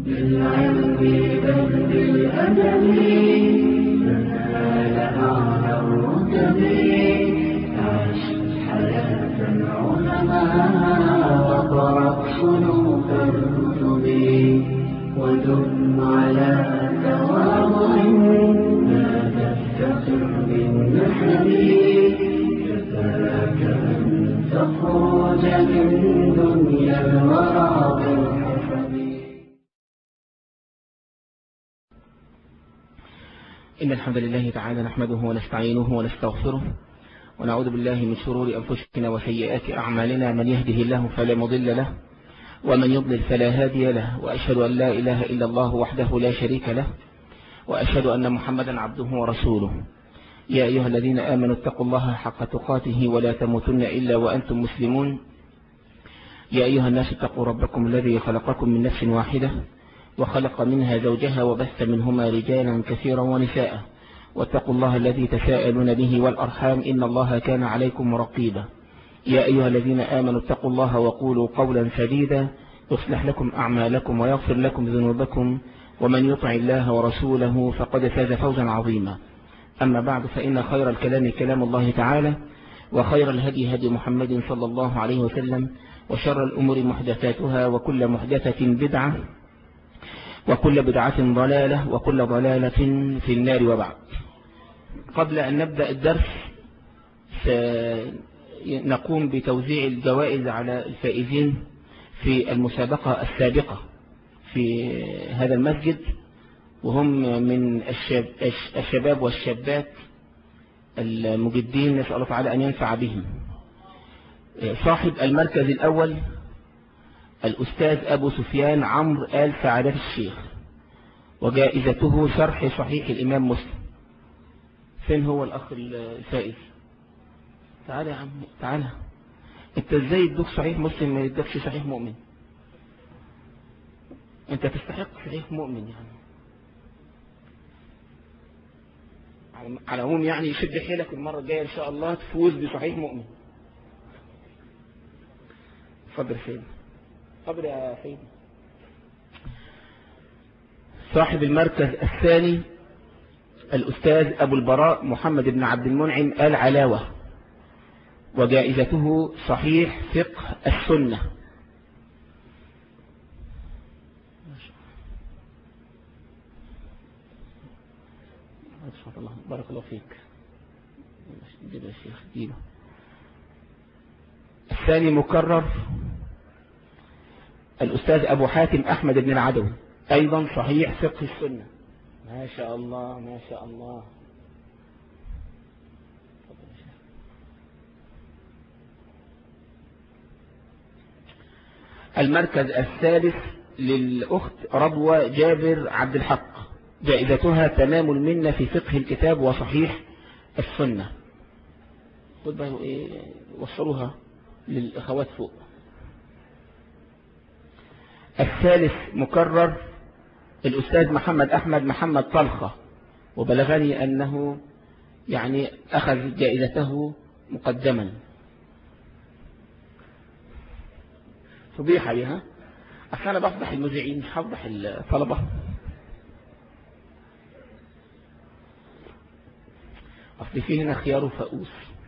بالعلم بل بالأدب تنال أعلى الرتب عش حياة العلماء وقرأ صنوف الكتب ودم على تواضع لا تفتخر بالنحب كفاك أن تخرج من دنيا الورى بالحسب إن الحمد لله تعالى نحمده ونستعينه ونستغفره ونعوذ بالله من شرور أنفسنا وسيئات أعمالنا من يهده الله فلا مضل له ومن يضلل فلا هادي له وأشهد أن لا إله إلا الله وحده لا شريك له وأشهد أن محمدا عبده ورسوله يا أيها الذين آمنوا اتقوا الله حق تقاته ولا تموتن إلا وأنتم مسلمون يا أيها الناس اتقوا ربكم الذي خلقكم من نفس واحدة وخلق منها زوجها وبث منهما رجالا كثيرا ونساء واتقوا الله الذي تساءلون به والأرحام إن الله كان عليكم رقيبا يا أيها الذين آمنوا اتقوا الله وقولوا قولا سديدا يصلح لكم أعمالكم ويغفر لكم ذنوبكم ومن يطع الله ورسوله فقد فاز فوزا عظيما أما بعد فإن خير الكلام كلام الله تعالى وخير الهدي هدي محمد صلى الله عليه وسلم وشر الأمور محدثاتها وكل محدثة بدعة وكل بدعة ضلالة وكل ضلالة في النار وبعد قبل أن نبدأ الدرس نقوم بتوزيع الجوائز على الفائزين في المسابقة السابقة في هذا المسجد وهم من الشاب الشباب والشابات المجدين نسأل الله تعالى أن ينفع بهم صاحب المركز الأول الأستاذ أبو سفيان عمرو آل سعادة الشيخ وجائزته شرح صحيح الإمام مسلم فين هو الأخ الفائز تعالى يا عم تعالى انت ازاي يدوك صحيح مسلم ما يدوكش صحيح مؤمن انت تستحق صحيح مؤمن يعني على العموم يعني يشد حيلك المرة الجاية ان شاء الله تفوز بصحيح مؤمن اتفضل سيدي اتفضل يا سيدي صاحب المركز الثاني الأستاذ أبو البراء محمد بن عبد المنعم آل علاوة وجائزته صحيح فقه السنة الله بارك الله فيك جيب يا شيخ جيبه الثاني مكرر الأستاذ أبو حاتم أحمد بن العدوي أيضا صحيح فقه السنة ما شاء الله ما شاء الله المركز الثالث للأخت رضوى جابر عبد الحق جائزتها تمام المنة في فقه الكتاب وصحيح السنة خد بقى ايه وصلوها للأخوات فوق الثالث مكرر الأستاذ محمد أحمد محمد طلخة وبلغني أنه يعني أخذ جائزته مقدما فضيحة بها أصل أنا بفضح المذيعين مش هفضح الطلبة أصل فيه هنا خيار فؤوس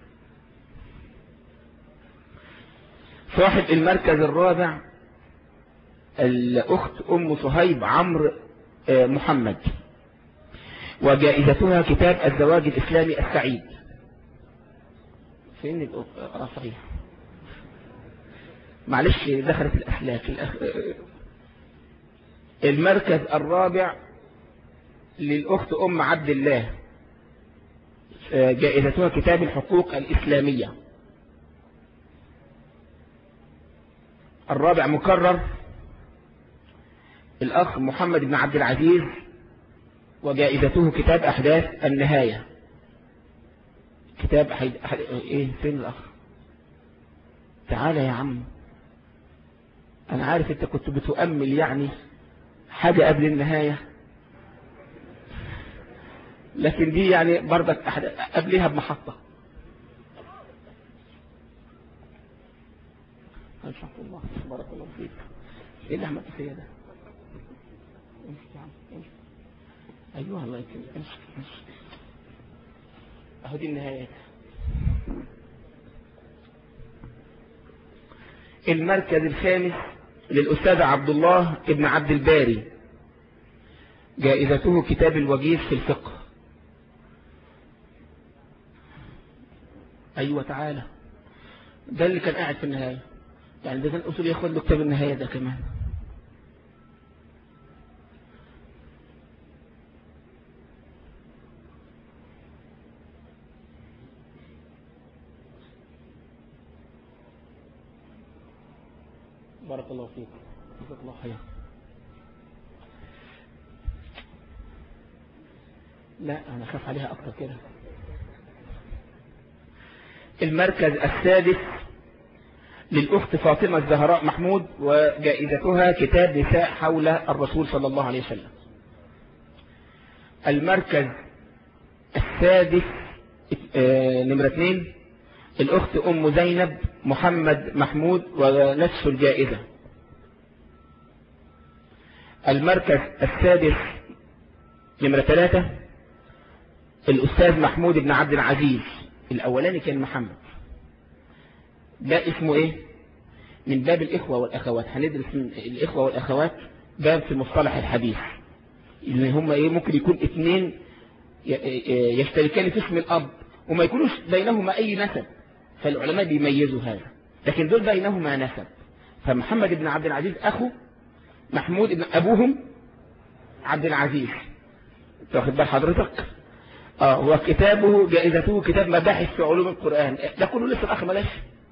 صاحب المركز الرابع الأخت أم صهيب عمرو محمد وجائزتها كتاب الزواج الإسلامي السعيد فين الأخت آه صحيح معلش دخلت الأفلاك الأخ... المركز الرابع للأخت أم عبد الله جائزتها كتاب الحقوق الإسلامية الرابع مكرر الأخ محمد بن عبد العزيز وجائزته كتاب أحداث النهاية كتاب أحد... أحد... إيه فين الأخ تعالى يا عم أنا عارف أنت كنت بتؤمل يعني حاجة قبل النهاية لكن دي يعني برضك أحد... قبلها بمحطة الله بارك الله فيك ايه اللي عملت فيا ده أيوة الله يكرمك أهو دي النهاية المركز الخامس للأستاذ عبد الله ابن عبد الباري جائزته كتاب الوجيز في الفقه أيوة تعالى ده اللي كان قاعد في النهاية يعني ده كان أصول ياخد له كتاب النهاية ده كمان بارك الله فيك جزاك الله خير لا أنا خاف عليها أكتر كده المركز السادس للأخت فاطمة الزهراء محمود وجائزتها كتاب نساء حول الرسول صلى الله عليه وسلم المركز السادس آه، نمرة اثنين الأخت أم زينب محمد محمود ونفس الجائزة المركز السادس نمرة ثلاثة الأستاذ محمود بن عبد العزيز الأولاني كان محمد ده اسمه إيه من باب الإخوة والأخوات هندرس من الإخوة والأخوات باب في مصطلح الحديث اللي هم إيه ممكن يكون اثنين يشتركان في اسم الأب وما يكونوش بينهما أي نسب فالعلماء بيميزوا هذا لكن دول بينهما نسب فمحمد بن عبد العزيز أخو محمود بن أبوهم عبد العزيز تاخد بال حضرتك اه وكتابه جائزته كتاب مباحث في علوم القرآن ده كله لسه الأخ ملاش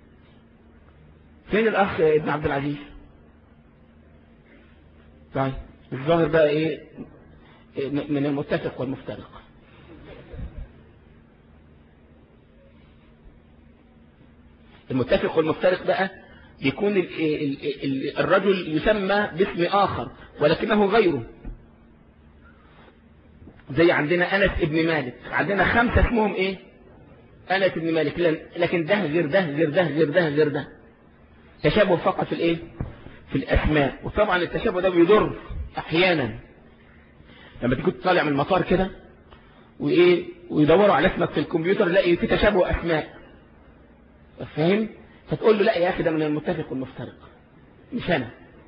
فين الأخ ابن عبد العزيز طيب الظاهر بقى ايه من المتفق والمفترق المتفق والمفترق بقى يكون الرجل يسمى باسم آخر ولكنه غيره زي عندنا أنس ابن مالك عندنا خمسة اسمهم ايه أنس ابن مالك لكن ده غير ده غير ده غير ده غير ده تشابه فقط في الايه في الأسماء وطبعا التشابه ده بيضر أحيانا لما تكون طالع من المطار كده وايه ويدوروا على اسمك في الكمبيوتر يلاقي في تشابه أسماء فاهم فتقول له لا يا أخي ده من المتفق والمفترق مش أنا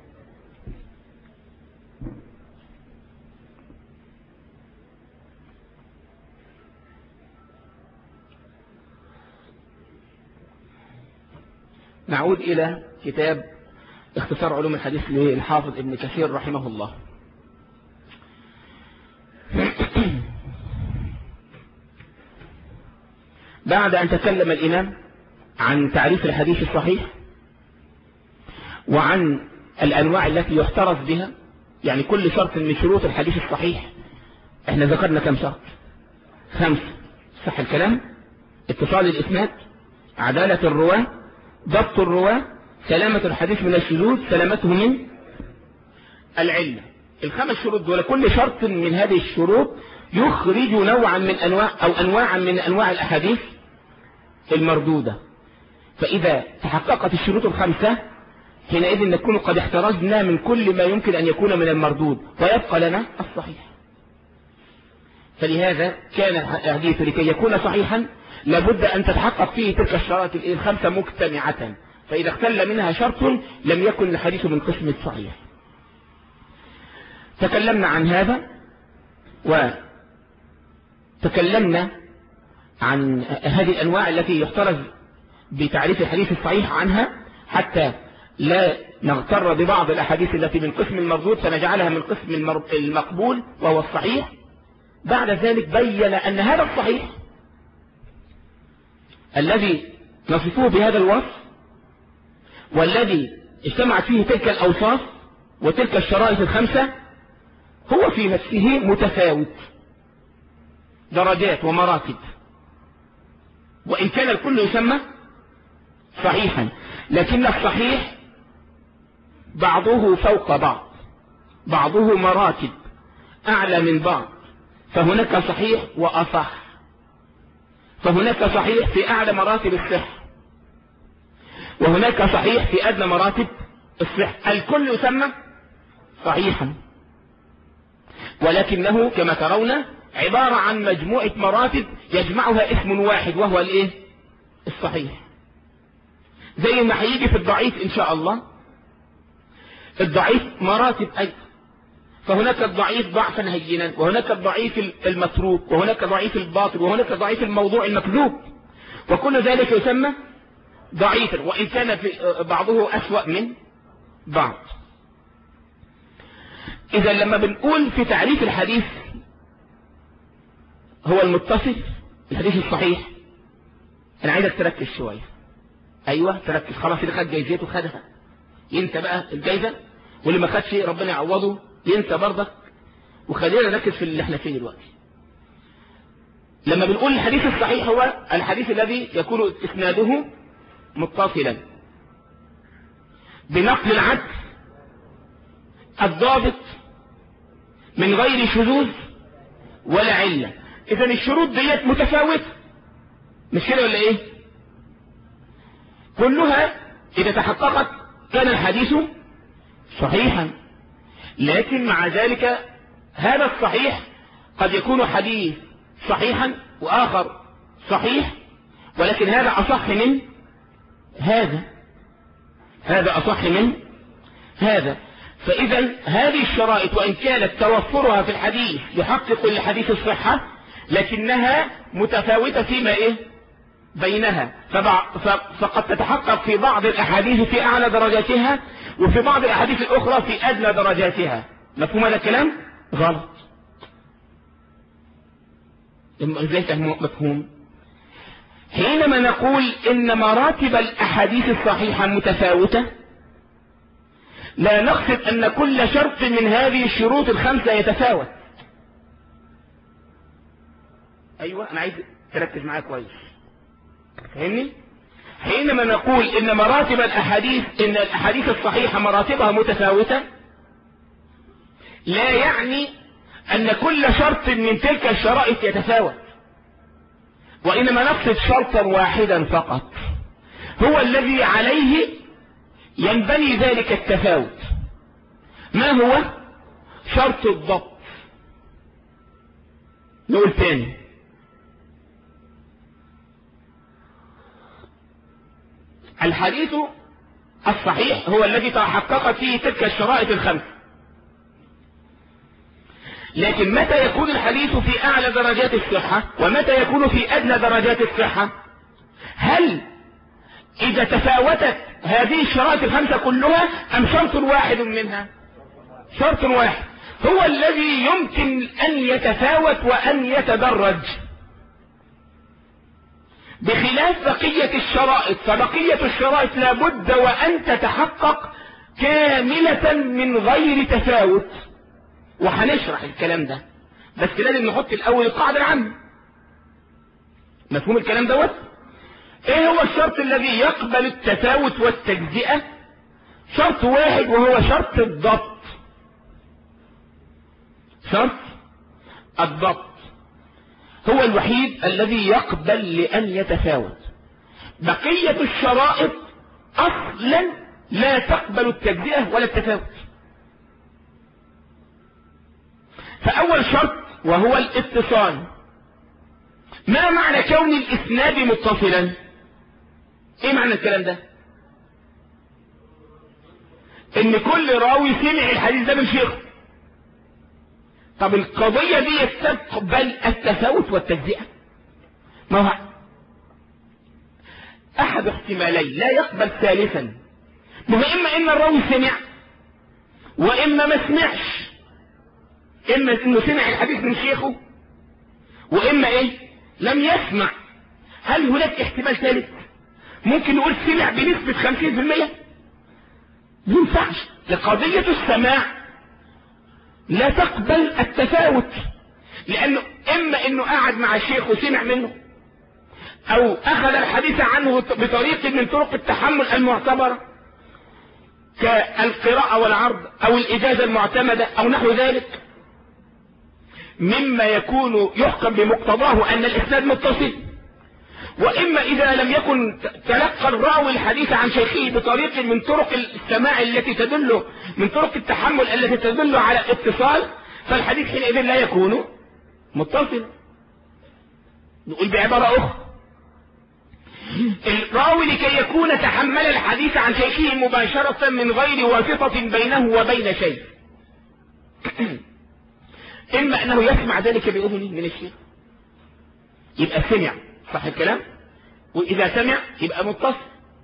نعود إلى كتاب اختصار علوم الحديث للحافظ ابن كثير رحمه الله بعد أن تكلم الإمام عن تعريف الحديث الصحيح وعن الأنواع التي يحترز بها يعني كل شرط من شروط الحديث الصحيح احنا ذكرنا كم شرط خمسة صح الكلام اتصال الإسناد عدالة الرواة ضبط الرواة سلامة الحديث من الشذوذ سلامته من العلة الخمس شروط دول كل شرط من هذه الشروط يخرج نوعا من أنواع أو أنواعا من أنواع الأحاديث المردودة فإذا تحققت الشروط الخمسة حينئذ نكون قد احترزنا من كل ما يمكن أن يكون من المردود ويبقى لنا الصحيح فلهذا كان الحديث لكي يكون صحيحا لابد أن تتحقق فيه تلك الشرائط الخمسة مجتمعة فإذا اختل منها شرط لم يكن الحديث من قسم الصحيح تكلمنا عن هذا وتكلمنا عن هذه الأنواع التي يحترز بتعريف الحديث الصحيح عنها حتى لا نغتر ببعض الأحاديث التي من قسم المردود فنجعلها من قسم المقبول وهو الصحيح بعد ذلك بين أن هذا الصحيح الذي نصفه بهذا الوصف والذي اجتمعت فيه تلك الأوصاف وتلك الشرائط الخمسة هو في نفسه متفاوت درجات ومراتب وإن كان الكل يسمى صحيحا لكن الصحيح بعضه فوق بعض بعضه مراتب أعلى من بعض فهناك صحيح وأصح فهناك صحيح في أعلى مراتب الصحة وهناك صحيح في أدنى مراتب الصحة الكل يسمى صحيحا ولكنه كما ترون عبارة عن مجموعة مراتب يجمعها اسم واحد وهو الايه الصحيح زي ما هيجي في الضعيف ان شاء الله الضعيف مراتب اي فهناك الضعيف ضعفا هينا وهناك الضعيف المتروك وهناك ضعيف الباطل وهناك ضعيف الموضوع المكذوب وكل ذلك يسمى ضعيفا وإن كان في بعضه أسوأ من بعض إذا لما بنقول في تعريف الحديث هو المتصف الحديث الصحيح أنا عايزك تركز شوية أيوة تركز خلاص اللي خد جايزته خدها ينسى بقى الجايزة واللي ما خدش ربنا يعوضه ينسى برضك وخلينا نركز في اللي احنا فيه دلوقتي لما بنقول الحديث الصحيح هو الحديث الذي يكون اسناده متصلا بنقل العدل الضابط من غير شذوذ ولا علة اذا الشروط ديت متفاوتة مش كده ولا ايه كلها اذا تحققت كان الحديث صحيحا لكن مع ذلك هذا الصحيح قد يكون حديث صحيحا واخر صحيح ولكن هذا اصح من هذا هذا اصح من هذا فاذا هذه الشرائط وان كانت توفرها في الحديث يحقق للحديث الصحة لكنها متفاوتة فيما ايه بينها فقد تتحقق في بعض الاحاديث في اعلى درجاتها وفي بعض الاحاديث الاخرى في ادنى درجاتها مفهوم هذا الكلام غلط ازاي مفهوم حينما نقول ان مراتب الاحاديث الصحيحة متفاوتة لا نقصد ان كل شرط من هذه الشروط الخمسة يتفاوت ايوه انا عايز تركز معايا كويس فاهمني حينما نقول ان مراتب الاحاديث ان الاحاديث الصحيحة مراتبها متفاوتة لا يعني ان كل شرط من تلك الشرائط يتفاوت وانما نقصد شرطا واحدا فقط هو الذي عليه ينبني ذلك التفاوت ما هو شرط الضبط نقول تاني الحديث الصحيح هو الذي تحققت فيه تلك الشرائط الخمس لكن متى يكون الحديث في اعلى درجات الصحة ومتى يكون في ادنى درجات الصحة هل اذا تفاوتت هذه الشرائط الخمسة كلها ام شرط واحد منها شرط واحد هو الذي يمكن ان يتفاوت وان يتدرج بخلاف بقية الشرائط فبقية الشرائط لابد وان تتحقق كاملة من غير تفاوت وهنشرح الكلام ده بس لازم نحط الاول القاعدة العامة مفهوم الكلام دوت ايه هو الشرط الذي يقبل التفاوت والتجزئة شرط واحد وهو شرط الضبط شرط الضبط هو الوحيد الذي يقبل لأن يتفاوت بقية الشرائط أصلا لا تقبل التجزئة ولا التفاوت فأول شرط وهو الاتصال ما معنى كون الإسناد متصلا ايه معنى الكلام ده ان كل راوي سمع الحديث ده من شيخه طب القضية دي تقبل التفاوت والتجزئة ما هو احد احتمالين لا يقبل ثالثا ما هو اما ان الراوي سمع واما ما سمعش اما انه سمع الحديث من شيخه واما ايه لم يسمع هل هناك احتمال ثالث ممكن نقول سمع بنسبة 50% ينفعش لقضية السماع لا تقبل التفاوت لانه اما انه قاعد مع الشيخ وسمع منه او اخذ الحديث عنه بطريق من طرق التحمل المعتبرة كالقراءة والعرض او الاجازة المعتمدة او نحو ذلك مما يكون يحكم بمقتضاه ان الاسناد متصل واما اذا لم يكن تلقى الراوي الحديث عن شيخه بطريق من طرق السماع التي تدل من طرق التحمل التي تدل على اتصال فالحديث حينئذ لا يكون متصلا نقول بعبارة أخرى الراوي لكي يكون تحمل الحديث عن شيخه مباشرة من غير واسطة بينه وبين شيء إما أنه يسمع ذلك بأذنه من الشيخ يبقى سمع صح الكلام وإذا سمع يبقى متصل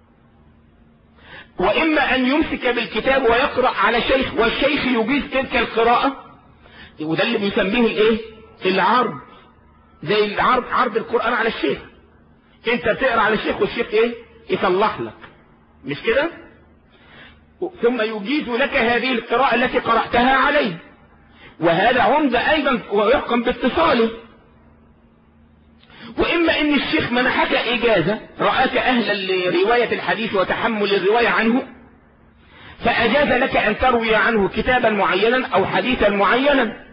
وإما أن يمسك بالكتاب ويقرأ على شيخ والشيخ يجيز تلك القراءة وده اللي بيسميه الايه العرض زي العرض عرض القرآن على الشيخ انت بتقرأ على الشيخ والشيخ ايه يصلح لك مش كده ثم يجيز لك هذه القراءة التي قرأتها عليه وهذا عمدة ايضا ويحكم باتصاله واما ان الشيخ منحك اجازة رآك اهلا لرواية الحديث وتحمل الرواية عنه فاجاز لك ان تروي عنه كتابا معينا او حديثا معينا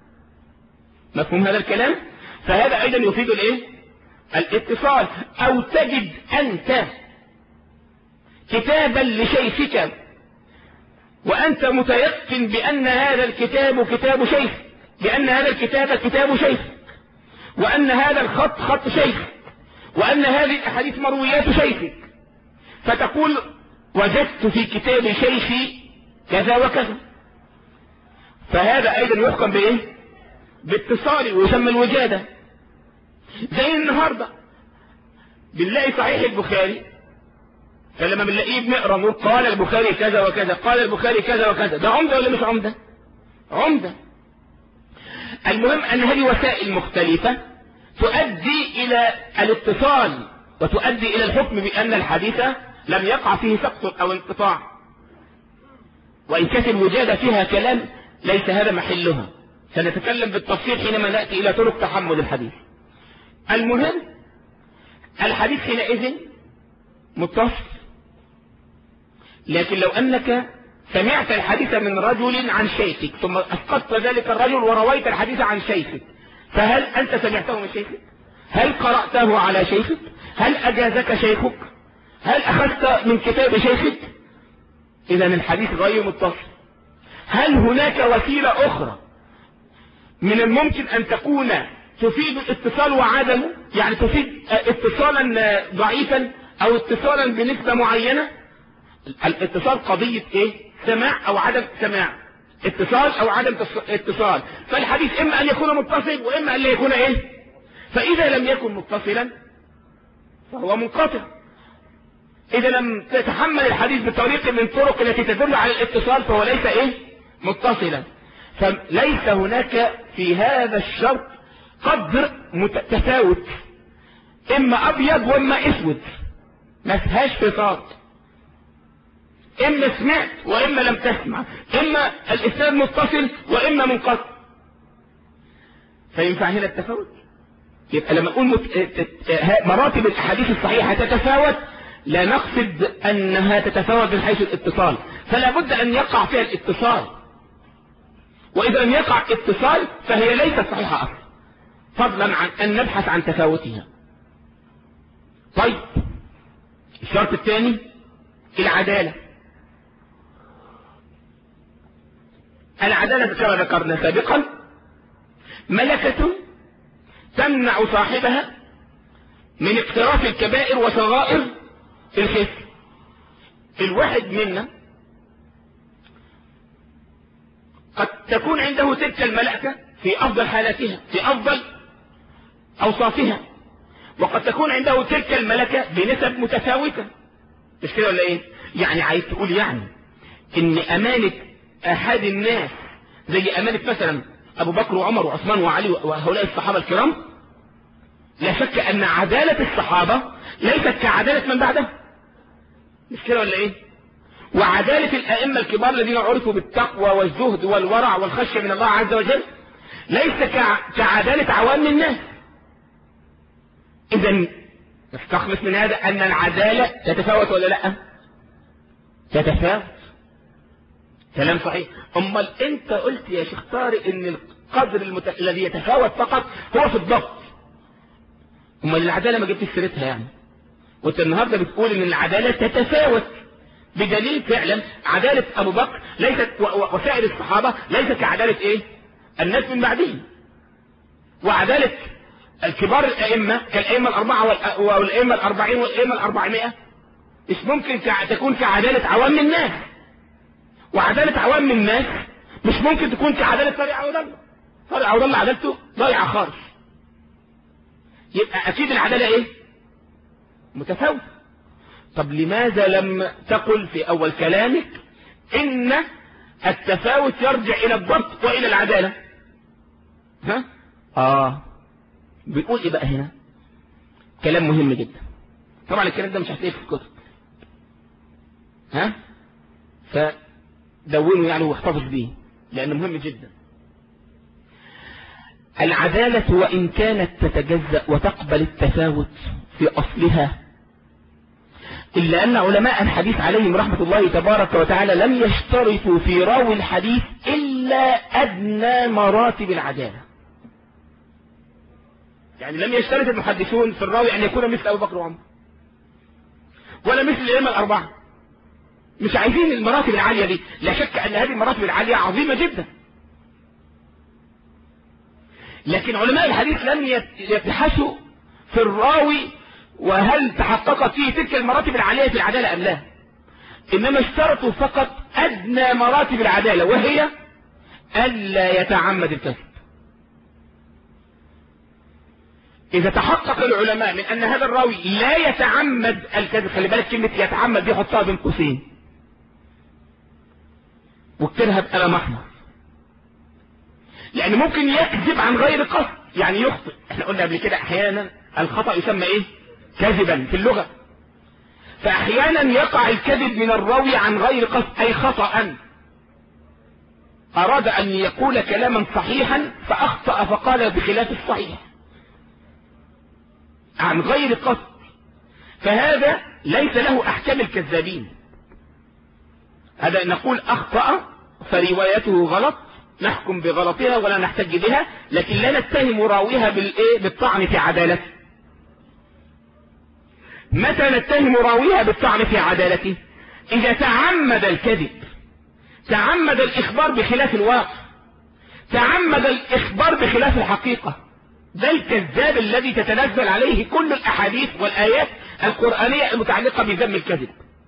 مفهوم هذا الكلام فهذا ايضا يفيد الايه الاتصال او تجد انت كتابا لشيخك وانت متيقن بان هذا الكتاب كتاب شيخ بان هذا الكتاب كتاب شيخ وان هذا الخط خط شيخ وان هذه الاحاديث مرويات شيخك فتقول وجدت في كتاب شيخي كذا وكذا فهذا ايضا يحكم بايه باتصال ويسمى الوجادة زي النهاردة بنلاقي صحيح البخاري فلما بنلاقيه بنقرا نقول قال البخاري كذا وكذا قال البخاري كذا وكذا ده عمدة ولا مش عمدة عمدة المهم ان هذه وسائل مختلفة تؤدي الى الاتصال وتؤدي الى الحكم بان الحديث لم يقع فيه سقط او انقطاع وان كانت الوجادة فيها كلام ليس هذا محلها سنتكلم بالتفصيل حينما نأتي إلى طرق تحمل الحديث المهم الحديث حينئذ متصل لكن لو أنك سمعت الحديث من رجل عن شيخك ثم أسقطت ذلك الرجل ورويت الحديث عن شيخك فهل أنت سمعته من شيخك هل قرأته على شيخك هل أجازك شيخك هل أخذت من كتاب شيخك إذا الحديث غير متصل هل هناك وسيلة أخرى من الممكن أن تكون تفيد الاتصال وعدمه يعني تفيد اتصالا ضعيفا أو اتصالا بنسبة معينة الاتصال قضية ايه سماع او عدم سماع اتصال او عدم اتصال فالحديث اما ان يكون متصل واما ان لا يكون ايه فاذا لم يكن متصلا فهو منقطع اذا لم تتحمل الحديث بطريق من الطرق التي تدل على الاتصال فهو ليس ايه متصلا فليس هناك في هذا الشرط قدر متفاوت اما ابيض واما اسود ما فيهاش فصال اما سمعت واما لم تسمع اما الاسناد متصل واما منقطع فينفع هنا التفاوت يبقى لما نقول مت... مراتب الاحاديث الصحيحه تتفاوت لا نقصد انها تتفاوت من حيث الاتصال فلا بد ان يقع فيها الاتصال واذا لم يقع اتصال فهي ليست صحيحه اصلا فضلا عن ان نبحث عن تفاوتها طيب الشرط الثاني العداله العدالة كما ذكرنا سابقا ملكة تمنع صاحبها من اقتراف الكبائر وصغائر الخفر الواحد منا قد تكون عنده تلك الملكة في أفضل حالاتها في أفضل أوصافها وقد تكون عنده تلك الملكة بنسب متفاوتة مش كده ولا ايه يعني عايز تقول يعني ان امانة احد الناس زي امانة مثلا ابو بكر وعمر وعثمان وعلي وهؤلاء الصحابة الكرام لا شك ان عدالة الصحابة ليست كعدالة من بعدهم مش كده ولا ايه وعدالة الائمة الكبار الذين عرفوا بالتقوى والزهد والورع والخشية من الله عز وجل ليس كعدالة عوام الناس اذا نستخلص من هذا ان العدالة تتفاوت ولا لا تتفاوت كلام صحيح امال انت قلت يا شيخ طارق ان القدر المت... الذي يتفاوت فقط هو في الضبط امال العداله ما جبتش سيرتها يعني وانت النهارده بتقول ان العداله تتفاوت بدليل فعلا عداله ابو بكر ليست و... و... وسائر الصحابه ليست كعداله ايه الناس من بعدهم وعدالة الكبار الأئمة كالأئمة الأربعة والأ- والأئمة الأربعين والأئمة الأربعمائة مش ممكن كع- تكون كعدالة عوام الناس وعدالة عوام الناس مش ممكن تكون كعدالة طارق عوض الله طارق عوض الله عدالته ضايعة خالص يبقى أكيد العدالة إيه؟ متفاوتة طب لماذا لم تقل في أول كلامك إن التفاوت يرجع إلى الضبط وإلى العدالة ها؟ آه بيقول إيه بقى هنا كلام مهم جدا طبعا الكلام ده مش هتلاقيه في الكتب ها فدونه يعني واحتفظ بيه لأنه مهم جدا العدالة وإن كانت تتجزأ وتقبل التفاوت في أصلها إلا أن علماء الحديث عليهم رحمة الله تبارك وتعالى لم يشترطوا في راوي الحديث إلا أدنى مراتب العدالة يعني لم يشترط المحدثون في الراوي أن يكون مثل أبو بكر وعمر ولا مثل الأئمة الأربعة مش عايزين المراتب العالية دي لا شك أن هذه المراتب العالية عظيمة جدا لكن علماء الحديث لم يت- يبحثوا في الراوي وهل تحققت فيه تلك المراتب العالية في العدالة أم لا إنما اشترطوا فقط أدنى مراتب العدالة وهي ألا يتعمد الكذب إذا تحقق العلماء من أن هذا الراوي لا يتعمد الكذب خلي بالك كلمة يتعمد دي حطها بين قوسين واكتبها بقلم أحمر لأن ممكن يكذب عن غير قصد يعني يخطئ احنا قلنا قبل كده أحيانا الخطأ يسمى إيه كذبا في اللغة فأحيانا يقع الكذب من الراوي عن غير قصد أي خطأ أراد أن يقول كلاما صحيحا فأخطأ فقال بخلاف الصحيح عن غير قصد فهذا ليس له أحكام الكذابين هذا نقول أخطأ فروايته غلط نحكم بغلطها ولا نحتج بها لكن لا نتهم راويها بالإيه بالطعن في عدالته متى نتهم راويها بالطعن في عدالته إذا تعمد الكذب تعمد الإخبار بخلاف الواقع تعمد الإخبار بخلاف الحقيقة ده الكذاب الذي تتنزل عليه كل الأحاديث والآيات القرآنية المتعلقة بذم الكذب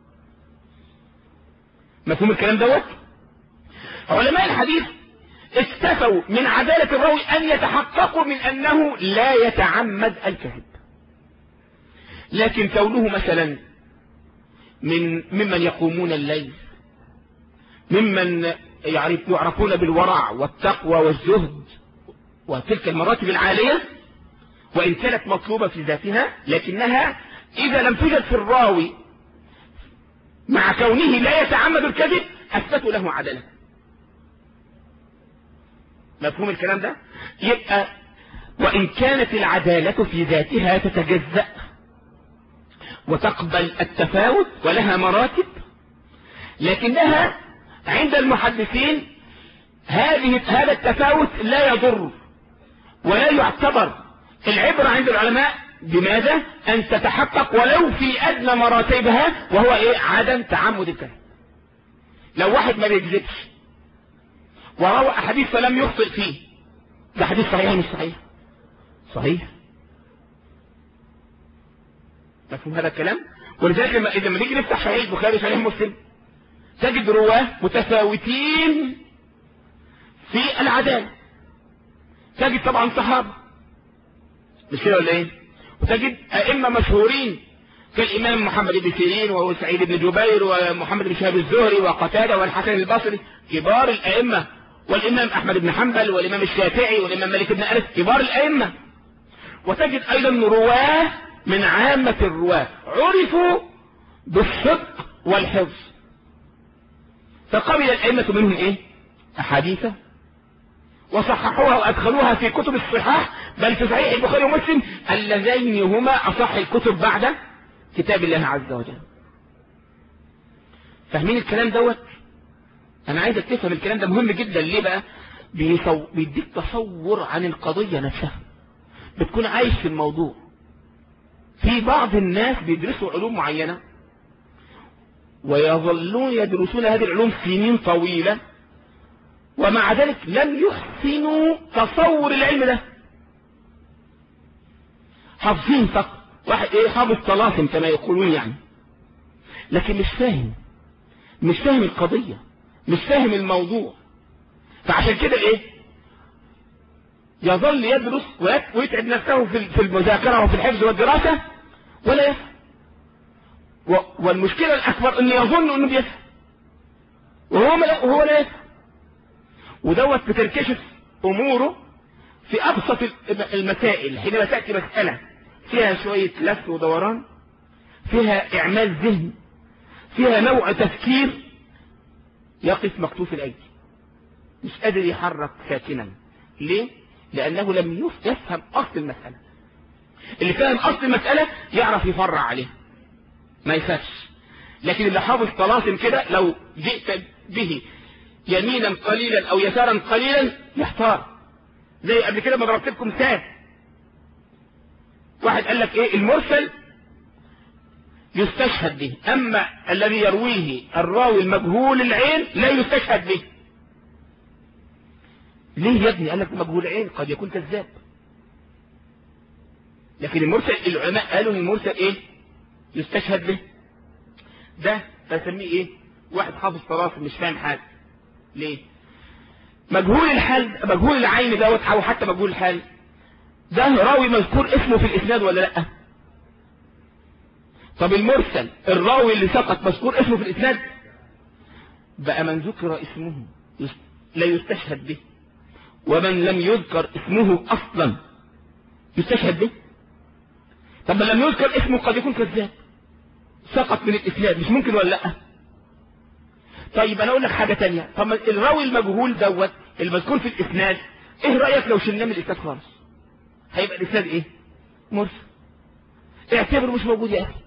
مفهوم الكلام دوت علماء الحديث اكتفوا من عدالة الراوي أن يتحققوا من أنه لا يتعمد الكذب لكن كونه مثلا من ممن يقومون الليل ممن يعرف يعرفون بالورع والتقوى والزهد وتلك المراتب العالية وإن كانت مطلوبة في ذاتها لكنها إذا لم توجد في الراوي مع كونه لا يتعمد الكذب أثبتوا له عدالة مفهوم الكلام ده يبقى وإن كانت العدالة في ذاتها تتجزأ وتقبل التفاوت ولها مراتب لكنها عند المحدثين هذه هذا التفاوت لا يضر ولا يعتبر العبرة عند العلماء بماذا أن تتحقق ولو في أدنى مراتبها وهو إيه عدم تعمد الكذب لو واحد ما بيكذبش وروى أحاديث فلم يخطئ فيه ده حديث صحيح مش صحيح صحيح مفهوم هذا الكلام ولذلك لما إذا ما نيجي نفتح صحيح البخاري صحيح مسلم تجد رواه متفاوتين في العدالة تجد طبعا صحابة مش كده ولا ايه وتجد ائمة مشهورين كالامام محمد بن سيرين وسعيد بن جبير ومحمد بن شهاب الزهري وقتادة والحسن البصري كبار الائمة والامام احمد بن حنبل والامام الشافعي والامام مالك بن انس كبار الائمة وتجد ايضا رواه من عامة الرواه عرفوا بالصدق والحفظ فقبل الائمة منهم ايه احاديثه وصححوها وادخلوها في كتب الصحاح بل في صحيح البخاري ومسلم اللذين هما اصح الكتب بعد كتاب الله عز وجل فاهمين الكلام دوت انا عايزك تفهم الكلام ده مهم جدا ليه بقى بيصو... بيديك تصور عن القضية نفسها بتكون عايش في الموضوع في بعض الناس بيدرسوا علوم معينة ويظلون يدرسون هذه العلوم سنين طويلة ومع ذلك لم يحسنوا تصور العلم ده حافظين فقط واحد ايه حافظ طلاسم كما يقولون يعني لكن مش فاهم مش فاهم القضية مش فاهم الموضوع فعشان كده ايه يظل يدرس ويتعب نفسه في المذاكرة وفي الحفظ والدراسة ولا يفهم والمشكلة الأكبر أنه يظن أنه بيفهم وهو لا وهو لا يفهم ودوت بتنكشف أموره في أبسط المسائل حينما تأتي مسألة فيها شوية لف ودوران فيها إعمال ذهن فيها نوع تفكير يقف مكتوف الأيدي مش قادر يحرك ساكنا ليه؟ لأنه لم يفهم أصل المسألة اللي فاهم أصل المسألة يعرف يفرع عليها ما يخافش لكن اللي حافظ طلاسم كده لو جئت به يمينا قليلا أو يسارا قليلا يحتار زي قبل كده ما ضربت لكم مثال واحد قال لك ايه المرسل يستشهد به اما الذي يرويه الراوي المجهول العين لا يستشهد به ليه يا ابني قال لك مجهول العين قد يكون كذاب لكن المرسل العلماء قالوا ان المرسل ايه يستشهد به ده بسميه ايه واحد حافظ طرافه مش فاهم حاجه ليه مجهول الحال مجهول العين دوت او حتى مجهول الحال ده راوي مذكور اسمه في الاسناد ولا لا طب المرسل الراوي اللي سقط مذكور اسمه في الاسناد بقى من ذكر اسمه لا يستشهد به ومن لم يذكر اسمه اصلا يستشهد به طب من لم يذكر اسمه قد يكون كذاب سقط من الاسناد مش ممكن ولا لا طيب انا اقول لك حاجه تانية طب الراوي المجهول دوت المذكور في الاسناد ايه رايك لو شلناه من الاسناد خالص هيبقى الاسناد ايه مرسل اعتبره مش موجود يا اخي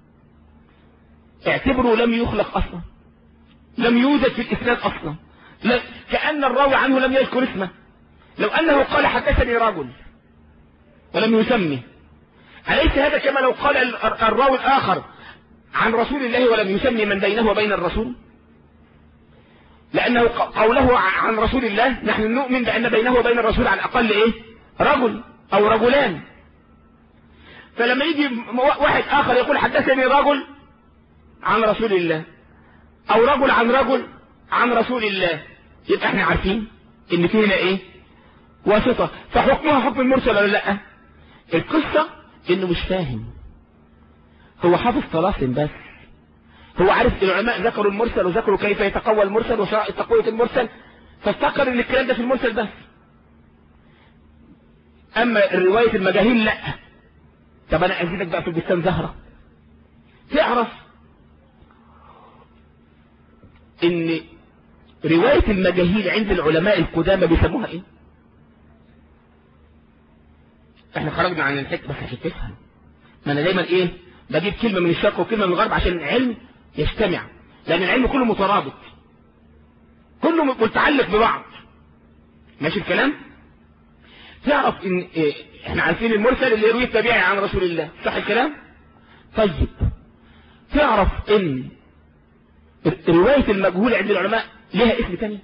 اعتبره لم يخلق اصلا لم يوجد في الاسناد اصلا لا كأن الراوي عنه لم يذكر اسمه لو انه قال حدثني رجل ولم يسمي أليس هذا كما لو قال الراوي الآخر عن رسول الله ولم يسمي من بينه وبين الرسول لأنه قوله عن رسول الله نحن نؤمن بأن بينه وبين الرسول على الأقل إيه رجل أو رجلان فلما يجي واحد آخر يقول حدثني رجل عن رسول الله أو رجل عن رجل عن رسول الله يبقى احنا عارفين ان في هنا ايه واسطة فحكمها حكم المرسل ولا لا القصة انه مش فاهم هو حافظ طلاسم بس هو عارف العلماء ذكروا المرسل وذكروا كيف يتقوى المرسل وشرائط تقوية المرسل فافتكر ان الكلام ده في المرسل بس اما رواية المجاهيل لا طب انا ازيدك بقى في البستان زهرة تعرف ان رواية المجاهيل عند العلماء القدامى بيسموها ايه احنا خرجنا عن الحته بس عشان تفهم ما انا دايما ايه بجيب كلمة من الشرق وكلمة من الغرب عشان العلم يجتمع لان العلم كله مترابط كله متعلق ببعض ماشي الكلام تعرف ان إيه احنا عارفين المرسل اللي يروي التابعي عن رسول الله صح الكلام طيب تعرف ان رواية المجهول عند العلماء لها اسم تاني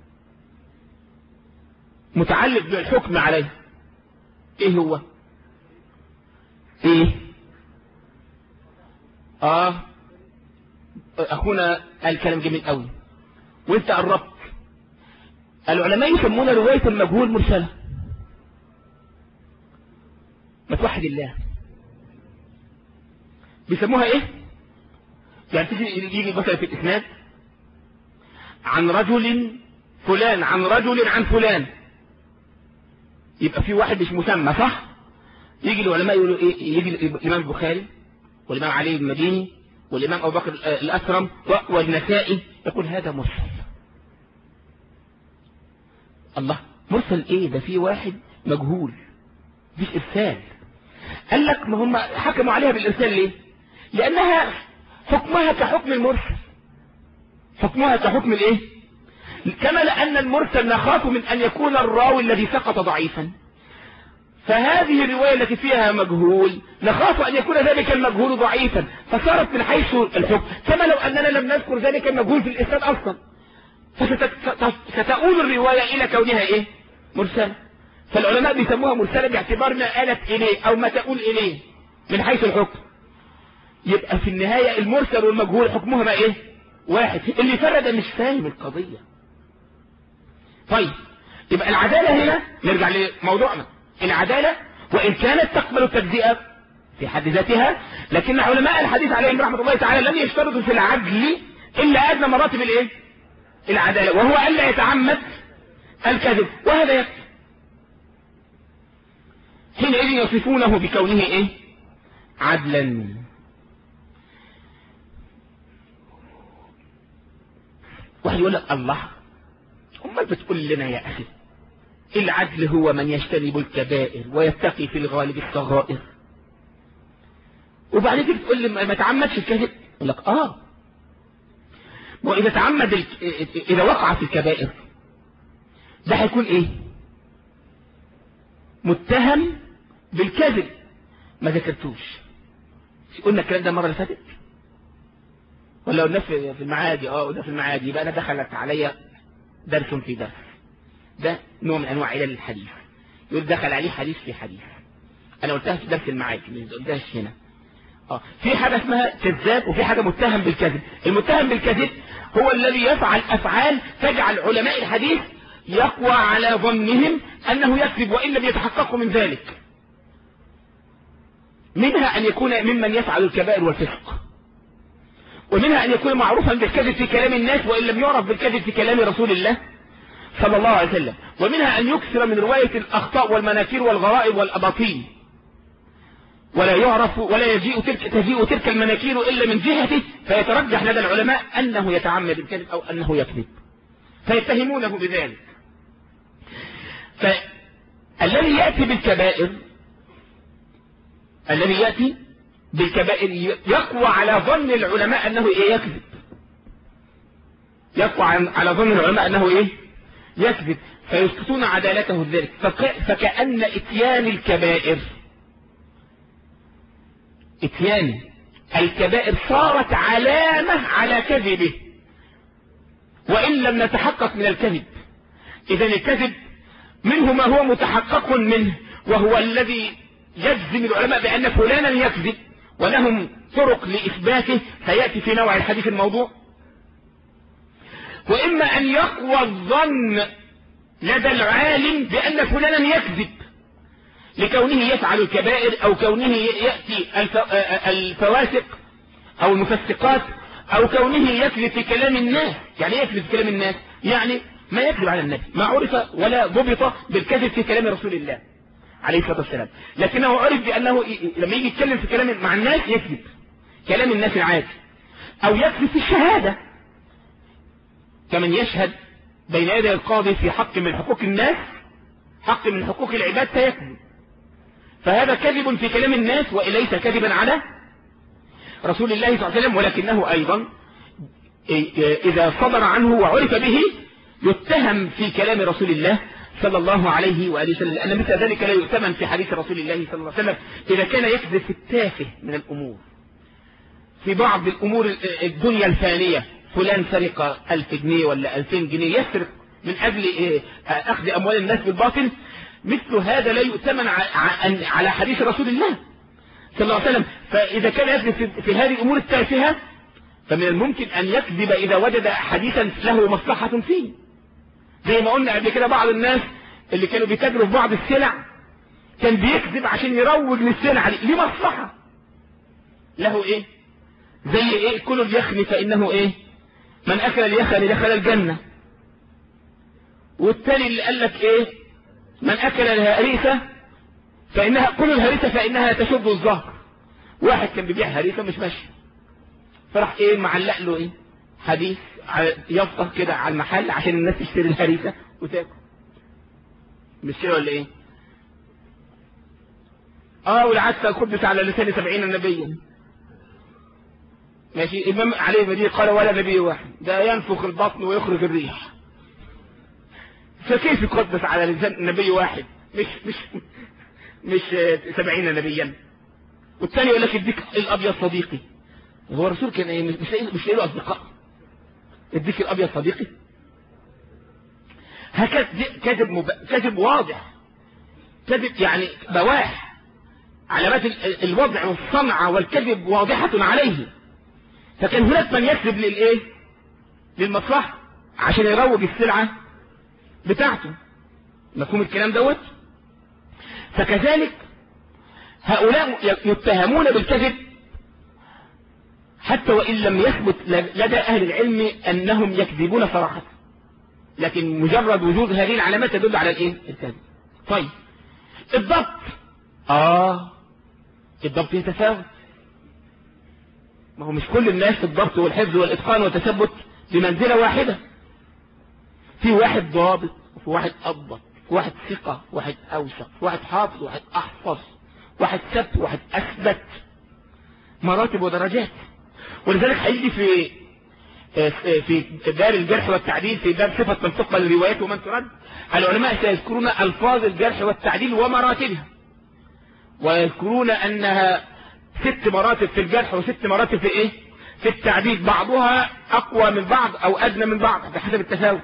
متعلق بالحكم عليه ايه هو ايه اه اخونا قال كلام جميل قوي وانت قربت العلماء يسمون رواية المجهول مرسلة ما توحد الله بيسموها ايه يعني تيجي يجي مثلا في الاسناد عن رجل فلان عن رجل عن فلان يبقى في واحد مش مسمى صح يجي العلماء يقولوا ايه يجي الامام البخاري والامام علي بن المديني والامام ابو بكر الاسرم والنسائي يقول هذا مرسل الله مرسل ايه ده في واحد مجهول مفيش ارسال قال لك ما هم حكموا عليها بالارسال ليه لانها حكمها كحكم المرسل حكمها كحكم الايه كما لأن المرسل نخاف من أن يكون الراوي الذي سقط ضعيفا فهذه الرواية التي فيها مجهول نخاف أن يكون ذلك المجهول ضعيفا فصارت من حيث الحكم كما لو أننا لم نذكر ذلك المجهول في الإسناد أصلا فستؤول الرواية إلى كونها إيه مرسلة فالعلماء بيسموها مرسلة باعتبار ما آلت إليه أو ما تؤول إليه من حيث الحكم يبقى في النهاية المرسل والمجهول حكمهما ما إيه واحد اللي فرد مش فاهم القضية طيب يبقى العدالة هنا نرجع لموضوعنا العدالة وإن كانت تقبل التجزئة في حد ذاتها لكن علماء الحديث عليهم رحمة الله تعالى لم يشترطوا في العدل إلا أدنى مراتب الإيه العدالة وهو ألا يتعمد الكذب وهذا يكفي حينئذ يصفونه بكونه إيه عدلا واحد يقول لك الله امال بتقول لنا يا أخي العدل هو من يجتنب الكبائر ويتقي في الغالب الصغائر وبعدين تيجي تقول لي ما تعمدش الكذب يقول لك اه واذا تعمد ال... اذا وقع في الكبائر ده هيكون ايه متهم بالكذب ما ذكرتوش قلنا الكلام ده المره اللي فاتت ولا قلنا في المعادي اه قلنا في المعادي يبقى انا دخلت عليا درس في درس ده نوع من انواع علل الحديث يقول دخل عليه حديث في حديث انا قلتها في درس المعادي ما قلتهاش هنا اه في حاجه اسمها كذاب وفي حاجه متهم بالكذب المتهم بالكذب هو الذي يفعل افعال تجعل علماء الحديث يقوى على ظنهم انه يكذب وان لم يتحققوا من ذلك منها ان يكون ممن يفعل الكبائر والفسق ومنها ان يكون معروفا بالكذب في كلام الناس وان لم يعرف بالكذب في كلام رسول الله صلى الله عليه وسلم ومنها ان يكثر من رواية الاخطاء والمناكير والغرائب والاباطيل ولا يعرف ولا يجيء تلك تجيء تلك المناكير الا من جهته فيترجح لدى العلماء انه يتعمد الكذب او انه يكذب فيتهمونه بذلك فالذي ياتي بالكبائر الذي ياتي بالكبائر يقوى على ظن العلماء انه ايه يكذب يقوى على ظن العلماء انه ايه يكذب فيسقطون عدالته ذلك فكأن اتيان الكبائر اتيان الكبائر صارت علامة على كذبه وإن لم نتحقق من الكذب إذا الكذب منه ما هو متحقق منه وهو الذي يجزم العلماء بأن فلانا يكذب ولهم طرق لإثباته سيأتي في نوع الحديث الموضوع وإما أن يقوى الظن لدى العالم بأن فلانا يكذب لكونه يفعل الكبائر أو كونه يأتي الفواسق أو المفسقات أو كونه يكذب في كلام الناس يعني يكذب في كلام الناس يعني ما يكذب على النبي ما عرف ولا ضبط بالكذب في كلام رسول الله عليه الصلاة والسلام لكنه عرف بأنه لما يجي يتكلم في كلام مع الناس يكذب كلام الناس العادي أو يكذب في الشهادة كمن يشهد بين يدي القاضي في حق من حقوق الناس حق من حقوق العباد فيكذب فهذا كذب في كلام الناس وليس كذبا على رسول الله صلى الله عليه وسلم ولكنه أيضا إذا صدر عنه وعرف به يتهم في كلام رسول الله صلى الله عليه وآله وسلم لأن مثل ذلك لا يؤتمن في حديث رسول الله صلى الله عليه وسلم إذا كان يكذب في التافه من الأمور في بعض الأمور الدنيا الفانية فلان سرق ألف جنيه ولا ألفين جنيه يسرق من أجل أخذ أموال الناس بالباطل مثل هذا لا يؤتمن على حديث رسول الله صلى الله عليه وسلم فإذا كان يكذب في هذه الأمور التافهة فمن الممكن أن يكذب إذا وجد حديثا له مصلحة فيه زي ما قلنا قبل كده بعض الناس اللي كانوا بيتاجروا في بعض السلع كان بيكذب عشان يروج للسلع دي ليه مصلحة له ايه زي ايه كل اليخن فانه ايه من اكل اليخن دخل الجنة والتاني اللي قال لك ايه من اكل الهريسة فانها كل الهريسة فانها تشد الظهر واحد كان بيبيع هريسة مش ماشي فراح ايه معلق له ايه حديث يفطر كده على المحل عشان الناس تشتري الهريسة وتاكل مش كده ولا ايه اه والعدسة القدس على لسان سبعين نبيا ماشي الإمام علي المدينة قال ولا نبي واحد ده ينفخ البطن ويخرج الريح فكيف يقدس على لسان نبي واحد مش مش مش سبعين نبيا والثاني يقول لك اديك الابيض صديقي هو الرسول كان ايه مش مش له اصدقاء اديك الابيض صديقي هكذا كذب مب... كذب واضح كذب يعني بواح علامات ال- الوضع والصنعة والكذب واضحة عليه فكان هناك من يكذب للايه للمصلحة عشان يروج السلعة بتاعته مفهوم الكلام دوت فكذلك هؤلاء يتهمون بالكذب حتى وإن لم يثبت لدى أهل العلم أنهم يكذبون صراحة لكن مجرد وجود هذه العلامات تدل على الايه الكذب طيب الضبط اه الضبط يتفاوت ما هو مش كل الناس في الضبط والحفظ والاتقان والتثبت بمنزلة واحدة في واحد ضابط وفي واحد أضبط في واحد ثقة واحد أوثق في واحد حافظ واحد أحفظ واحد ثبت واحد أثبت مراتب ودرجات ولذلك هيجي في في دار الجرح والتعديل في باب صفة من تقبل الروايات ومن ترد العلماء سيذكرون ألفاظ الجرح والتعديل ومراتبها ويذكرون أنها ست مراتب في الجرح وست مراتب في إيه في التعديل بعضها أقوى من بعض أو أدنى من بعض بحسب التفاوت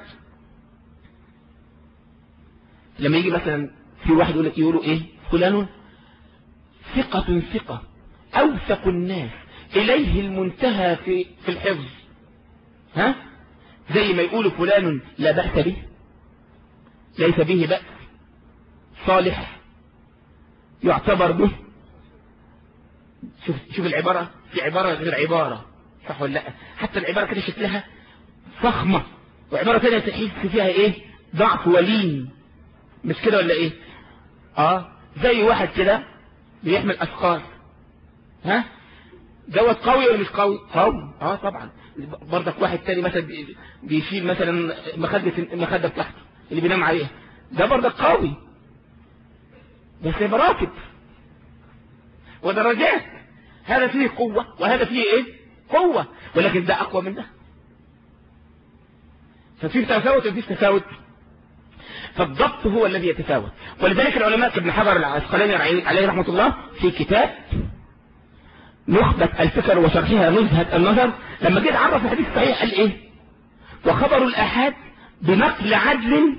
لما يجي مثلا في واحد يقول يقولوا إيه فلان ثقة ثقة أوثق الناس إليه المنتهى في في الحفظ ها زي ما يقولوا فلان لا بأس به ليس به بأس صالح يعتبر به شوف شوف العبارة في عبارة غير عبارة صح ولا لا حتى العبارة كده شكلها فخمة وعبارة ثانية تحس فيها ايه ضعف ولين مش كده ولا ايه اه زي واحد كده بيحمل اثقال ها دوت قوي ولا مش قوي قوي اه طبعا برضك واحد تاني مثلا بيشيل مثلا مخدة المخدة بتاعته اللي بينام عليها ده برضك قوي بس مراتب ودرجات هذا فيه قوة وهذا فيه ايه قوة ولكن ده اقوى من ده ففي تفاوت وفي تفاوت فالضبط هو الذي يتفاوت ولذلك العلماء كابن حجر العسقلاني عليه رحمة الله في كتاب نخبة الفكر وشرحها نزهة النظر لما جه عرف الحديث الصحيح قال ايه وخبر الآحاد بنقل عدل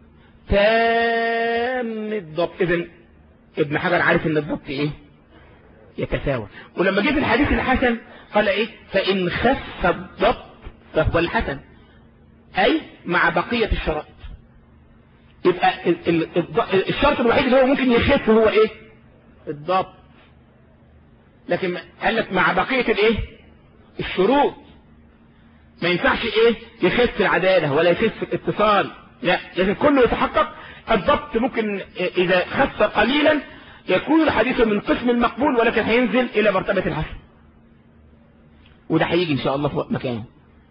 تام الضبط اذا ابن حجر عارف ان الضبط ايه يتفاوت ولما جه في الحديث الحسن قال ايه فان خف الضبط فهو الحسن اي مع بقية الشرائط يبقى ال ال ال الشرط الوحيد اللي هو ممكن يخف هو ايه الضبط لكن قال لك مع بقية الايه الشروط ما ينفعش ايه يخف العدالة ولا يخف الاتصال لا لازم كله يتحقق الضبط ممكن اذا خف قليلا يكون الحديث من قسم المقبول ولكن هينزل الى مرتبة الحسن وده هيجي ان شاء الله في مكانه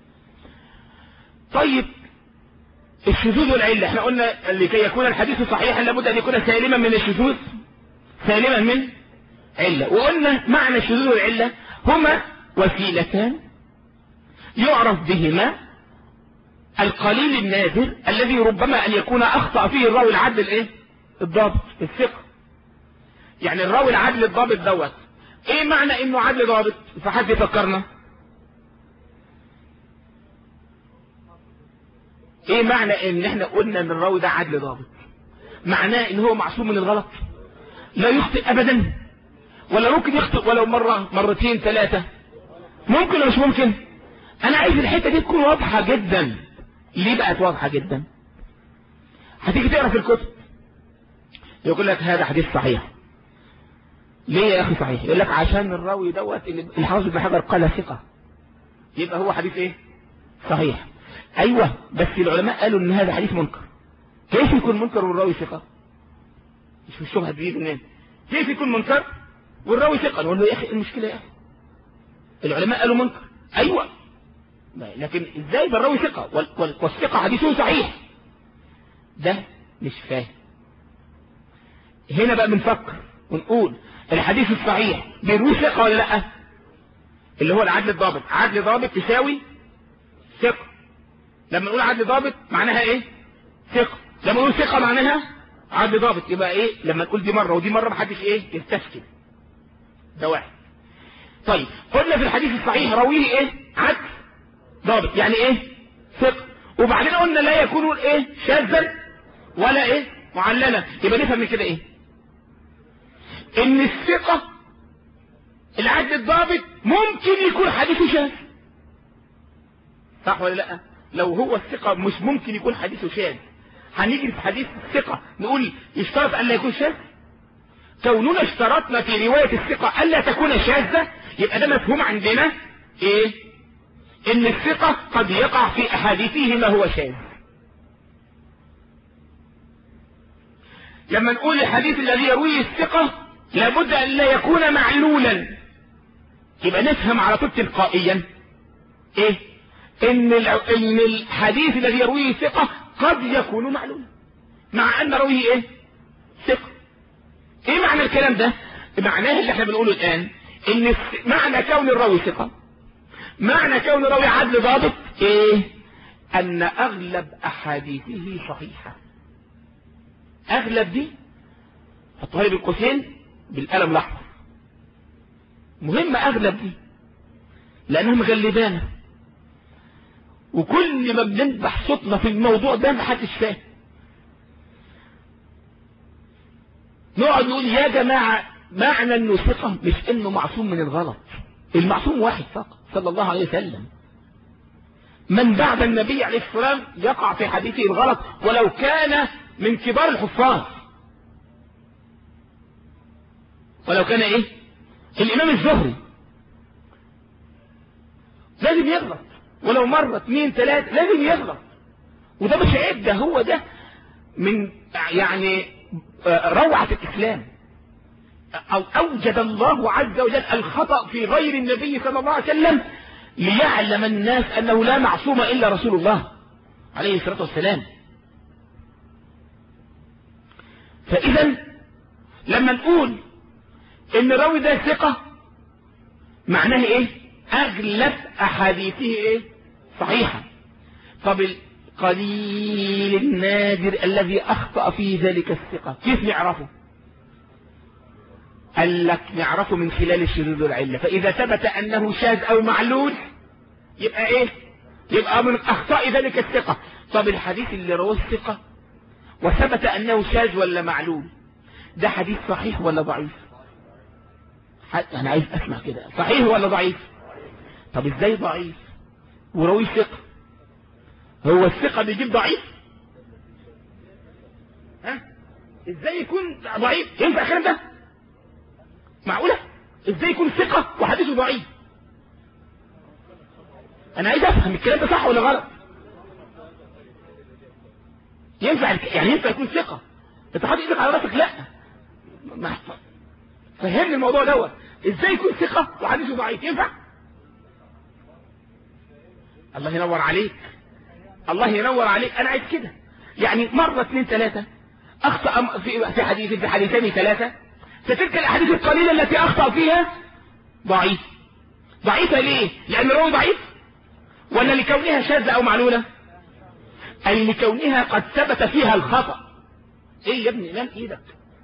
طيب الشذوذ والعلة احنا قلنا لكي يكون الحديث صحيحا لابد ان يكون سالما من الشذوذ سالما من علة وقلنا معنى الشذوذ والعلة هما وسيلتان يعرف بهما القليل النادر الذي ربما ان يكون اخطأ فيه الراوي العدل الايه الضابط الثقة يعني الراوي العدل الضابط دوت ايه معنى انه عدل ضابط فحد يفكرنا ايه معنى ان احنا قلنا ان الراوي ده عدل ضابط معناه ان هو معصوم من الغلط لا يخطئ ابدا ولا ممكن يخطئ ولو مرة مرتين ثلاثة ممكن ولا مش ممكن انا عايز الحتة دي تكون واضحة جدا ليه بقت واضحة جدا هتيجي تقرا في الكتب يقول لك هذا حديث صحيح ليه يا اخي صحيح يقول لك عشان الراوي دوت اللي الحافظ ابن حجر قال ثقة يبقى هو حديث ايه صحيح ايوه بس العلماء قالوا ان هذا حديث منكر كيف يكون منكر والراوي ثقة مش الشبهة دي منين كيف يكون منكر والراوي ثقة نقول له يا اخي المشكلة يا اخي العلماء قالوا منكر ايوه لكن ازاي بالراوي ثقة والثقة حديثه صحيح ده مش فاهم هنا بقى بنفكر ونقول الحديث الصحيح بيروي ثقة ولا لا اللي هو العدل الضابط عدل ضابط تساوي ثقة لما نقول عدل ضابط معناها ايه ثقة لما نقول ثقة معناها عدل ضابط يبقى ايه لما نقول دي مرة ودي مرة محدش ايه يستشكل ده واحد طيب قلنا في الحديث الصحيح راويه ايه عدل ضابط يعني ايه ثقة وبعدين قلنا لا يكون ايه شاذا ولا ايه معللا يبقى نفهم من كده ايه ان الثقة العدل الضابط ممكن يكون حديثه شاذ صح ولا لا لو هو الثقة مش ممكن يكون حديثه شاذ هنيجي في حديث الثقة نقول يشترط ألا يكون شاذ كوننا اشترطنا في رواية الثقة ألا تكون شاذة يبقى ده مفهوم عندنا ايه ان الثقة قد يقع في احاديثه ما هو شاذ لما نقول الحديث الذي يرويه الثقة لابد ان لا يكون معلولا يبقى نفهم على طول تلقائيا ايه ان ان الحديث الذي يرويه الثقة قد يكون معلولا مع ان رويه ايه ثقة ايه معنى الكلام ده معناه اللي احنا بنقوله الان ان معنى كون الراوي ثقة معنى كون الراوي عدل ضابط ايه ان اغلب احاديثه صحيحة اغلب دي حطها لي بالقوسين بالقلم الاحمر مهم اغلب دي لانها مغلبانة وكل ما بنذبح صوتنا في الموضوع ده محدش فاهم نقعد نقول يا جماعة معنى انه ثقة مش انه معصوم من الغلط المعصوم واحد فقط صلى الله عليه وسلم من بعد النبي عليه السلام يقع في حديثه الغلط ولو كان من كبار الحفاظ ولو كان ايه الامام الزهري لازم يغلط ولو مرة اثنين ثلاثة لازم يغلط وده مش عيب ده هو ده من يعني روعة الإسلام أو أوجد الله عز وجل الخطأ في غير النبي صلى الله عليه وسلم ليعلم الناس أنه لا معصوم إلا رسول الله عليه الصلاة والسلام فإذا لما نقول إن الراوي ده ثقة معناه إيه أغلب أحاديثه إيه صحيحة طب القليل النادر الذي أخطأ في ذلك الثقة كيف نعرفه قال لك نعرفه من خلال الشذوذ والعلة فإذا ثبت أنه شاذ أو معلول يبقى إيه يبقى من أخطاء ذلك الثقة طب الحديث اللي رواه الثقة وثبت أنه شاذ ولا معلول ده حديث صحيح ولا ضعيف أنا عايز أسمع كده صحيح ولا ضعيف طب إزاي ضعيف وروي ثقة هو الثقة بيجيب ضعيف ها ازاي يكون ضعيف ينفع الكلام ده معقولة ازاي يكون ثقة وحديثه ضعيف انا عايز افهم الكلام ده صح ولا غلط ينفع يعني ينفع يكون ثقة انت حاطط ايدك على راسك لا ما فهمني الموضوع دوت ازاي يكون ثقة وحديثه ضعيف ينفع الله ينور عليك الله ينور عليك انا عايز كده يعني مرة اثنين ثلاثة اخطأ في في حديث في حديثين ثلاثة فتلك الاحاديث القليلة التي اخطأ فيها ضعيف ضعيفة ليه لان الراوي ضعيف ولا لكونها شاذة او معلولة اي لكونها قد ثبت فيها الخطأ ايه يا ابني لم ايدك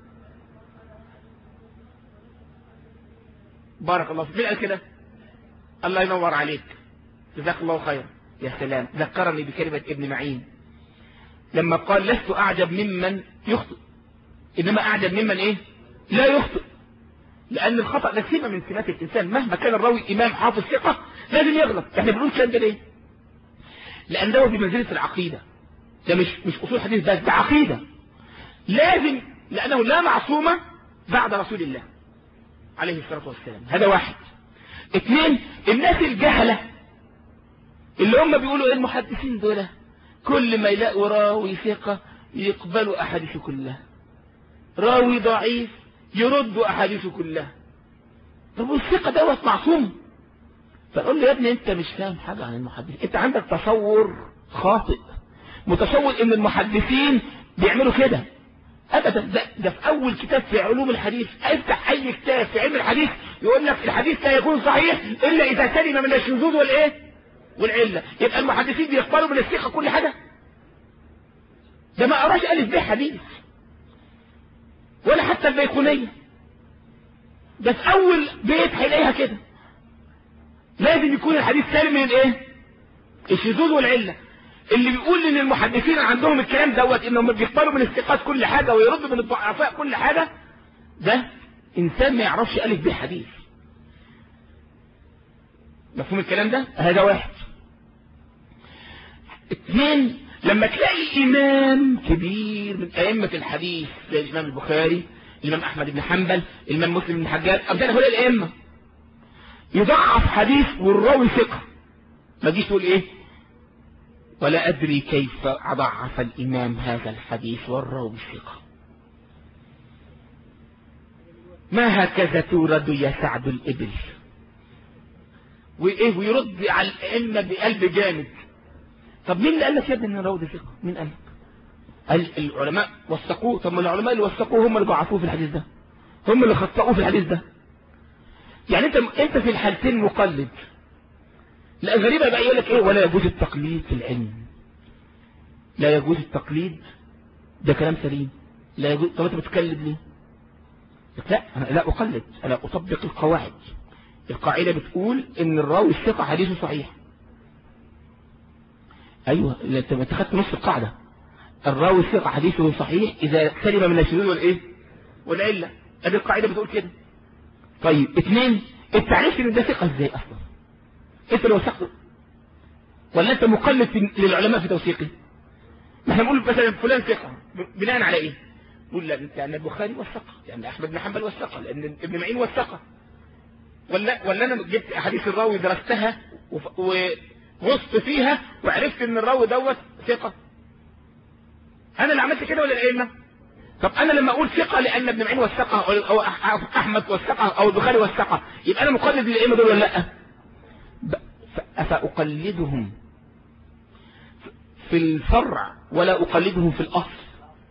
بارك الله فيك مين قال كده الله ينور عليك جزاك الله خيرا يا سلام ذكرني بكلمة ابن معين لما قال لست أعجب ممن يخطئ إنما أعجب ممن إيه لا يخطئ لأن الخطأ ده سمة من سمات الإنسان مهما كان الراوي إمام حافظ ثقة لازم يغلط احنا بنقول كلام ده ليه لأن ده بمنزلة العقيدة ده مش مش أصول حديث بس ده عقيدة لازم لأنه لا معصومة بعد رسول الله عليه الصلاة والسلام هذا واحد اثنين الناس الجهلة اللي هم بيقولوا ايه المحدثين دول كل ما يلاقوا راوي ثقة يقبلوا أحاديثه كلها راوي ضعيف يردوا أحاديثه كلها طب والثقة دوت معصوم فقول له يا ابني انت مش فاهم حاجة عن المحدثين انت عندك تصور خاطئ متصور ان المحدثين بيعملوا كده ابدا ده, ده في اول كتاب في علوم الحديث افتح اي كتاب في علم الحديث يقول لك الحديث لا يكون صحيح الا اذا سلم من الشذوذ والايه والعلة يبقى المحدثين بيقبلوا من الثقة كل حاجة ده ما قراش ألف به حديث ولا حتى البيقونية ده في أول بيت هيلاقيها كده لازم يكون الحديث سالم من الايه الشذوذ والعلة اللي بيقول ان المحدثين عندهم الكلام دوت انهم بيختاروا من الثقات كل حاجة ويردوا من الضعفاء كل حاجة ده انسان ما يعرفش الف ب حديث مفهوم الكلام ده هذا واحد اثنين لما تلاقي امام كبير من ائمة الحديث زي الامام البخاري الامام احمد بن حنبل الامام مسلم بن حجاج ابدا هؤلاء الائمة يضعف حديث والراوي ثقة ما تجيش تقول ايه ولا ادري كيف ضعف الامام هذا الحديث والراوي ثقة ما هكذا تورد يا سعد الابل وايه ويرد على الائمه بقلب جامد طب مين اللي قال لك يا ابني ان الراوي ثقه مين قال لك قال العلماء وثقوه طب ما العلماء اللي وثقوه هم اللي ضعفوه في الحديث ده هم اللي خطأوه في الحديث ده يعني انت انت في الحالتين مقلد لا غريبة بقى يقول لك ايه ولا يجوز التقليد في العلم لا يجوز التقليد ده كلام سليم لا يجوز طب انت بتقلد ليه لا انا لا اقلد انا اطبق القواعد القاعدة بتقول ان الراوي الثقة حديثه صحيح ايوه انت ما اتخذت نص القاعدة الراوي الثقة حديثه صحيح اذا سلم من الشذوذ والايه والعلة ادي القاعدة بتقول كده طيب اثنين التعريف ان ده ثقة ازاي اصلا انت لو وثقته ولا انت مقلد في للعلماء في توثيقه ما احنا بنقول مثلا فلان ثقة بناء على ايه نقول لا لان البخاري وثقه لان احمد بن حنبل وثقه لان ابن معين وثقه ولا ولا انا جبت احاديث الراوي درستها وغصت فيها وعرفت ان الراوي دوت ثقه انا اللي عملت كده ولا الائمه طب انا لما اقول ثقه لان ابن معين وثقه او احمد وثقه او البخاري وثقه يبقى انا مقلد للائمه دول ولا لا افاقلدهم في الفرع ولا اقلدهم في الاصل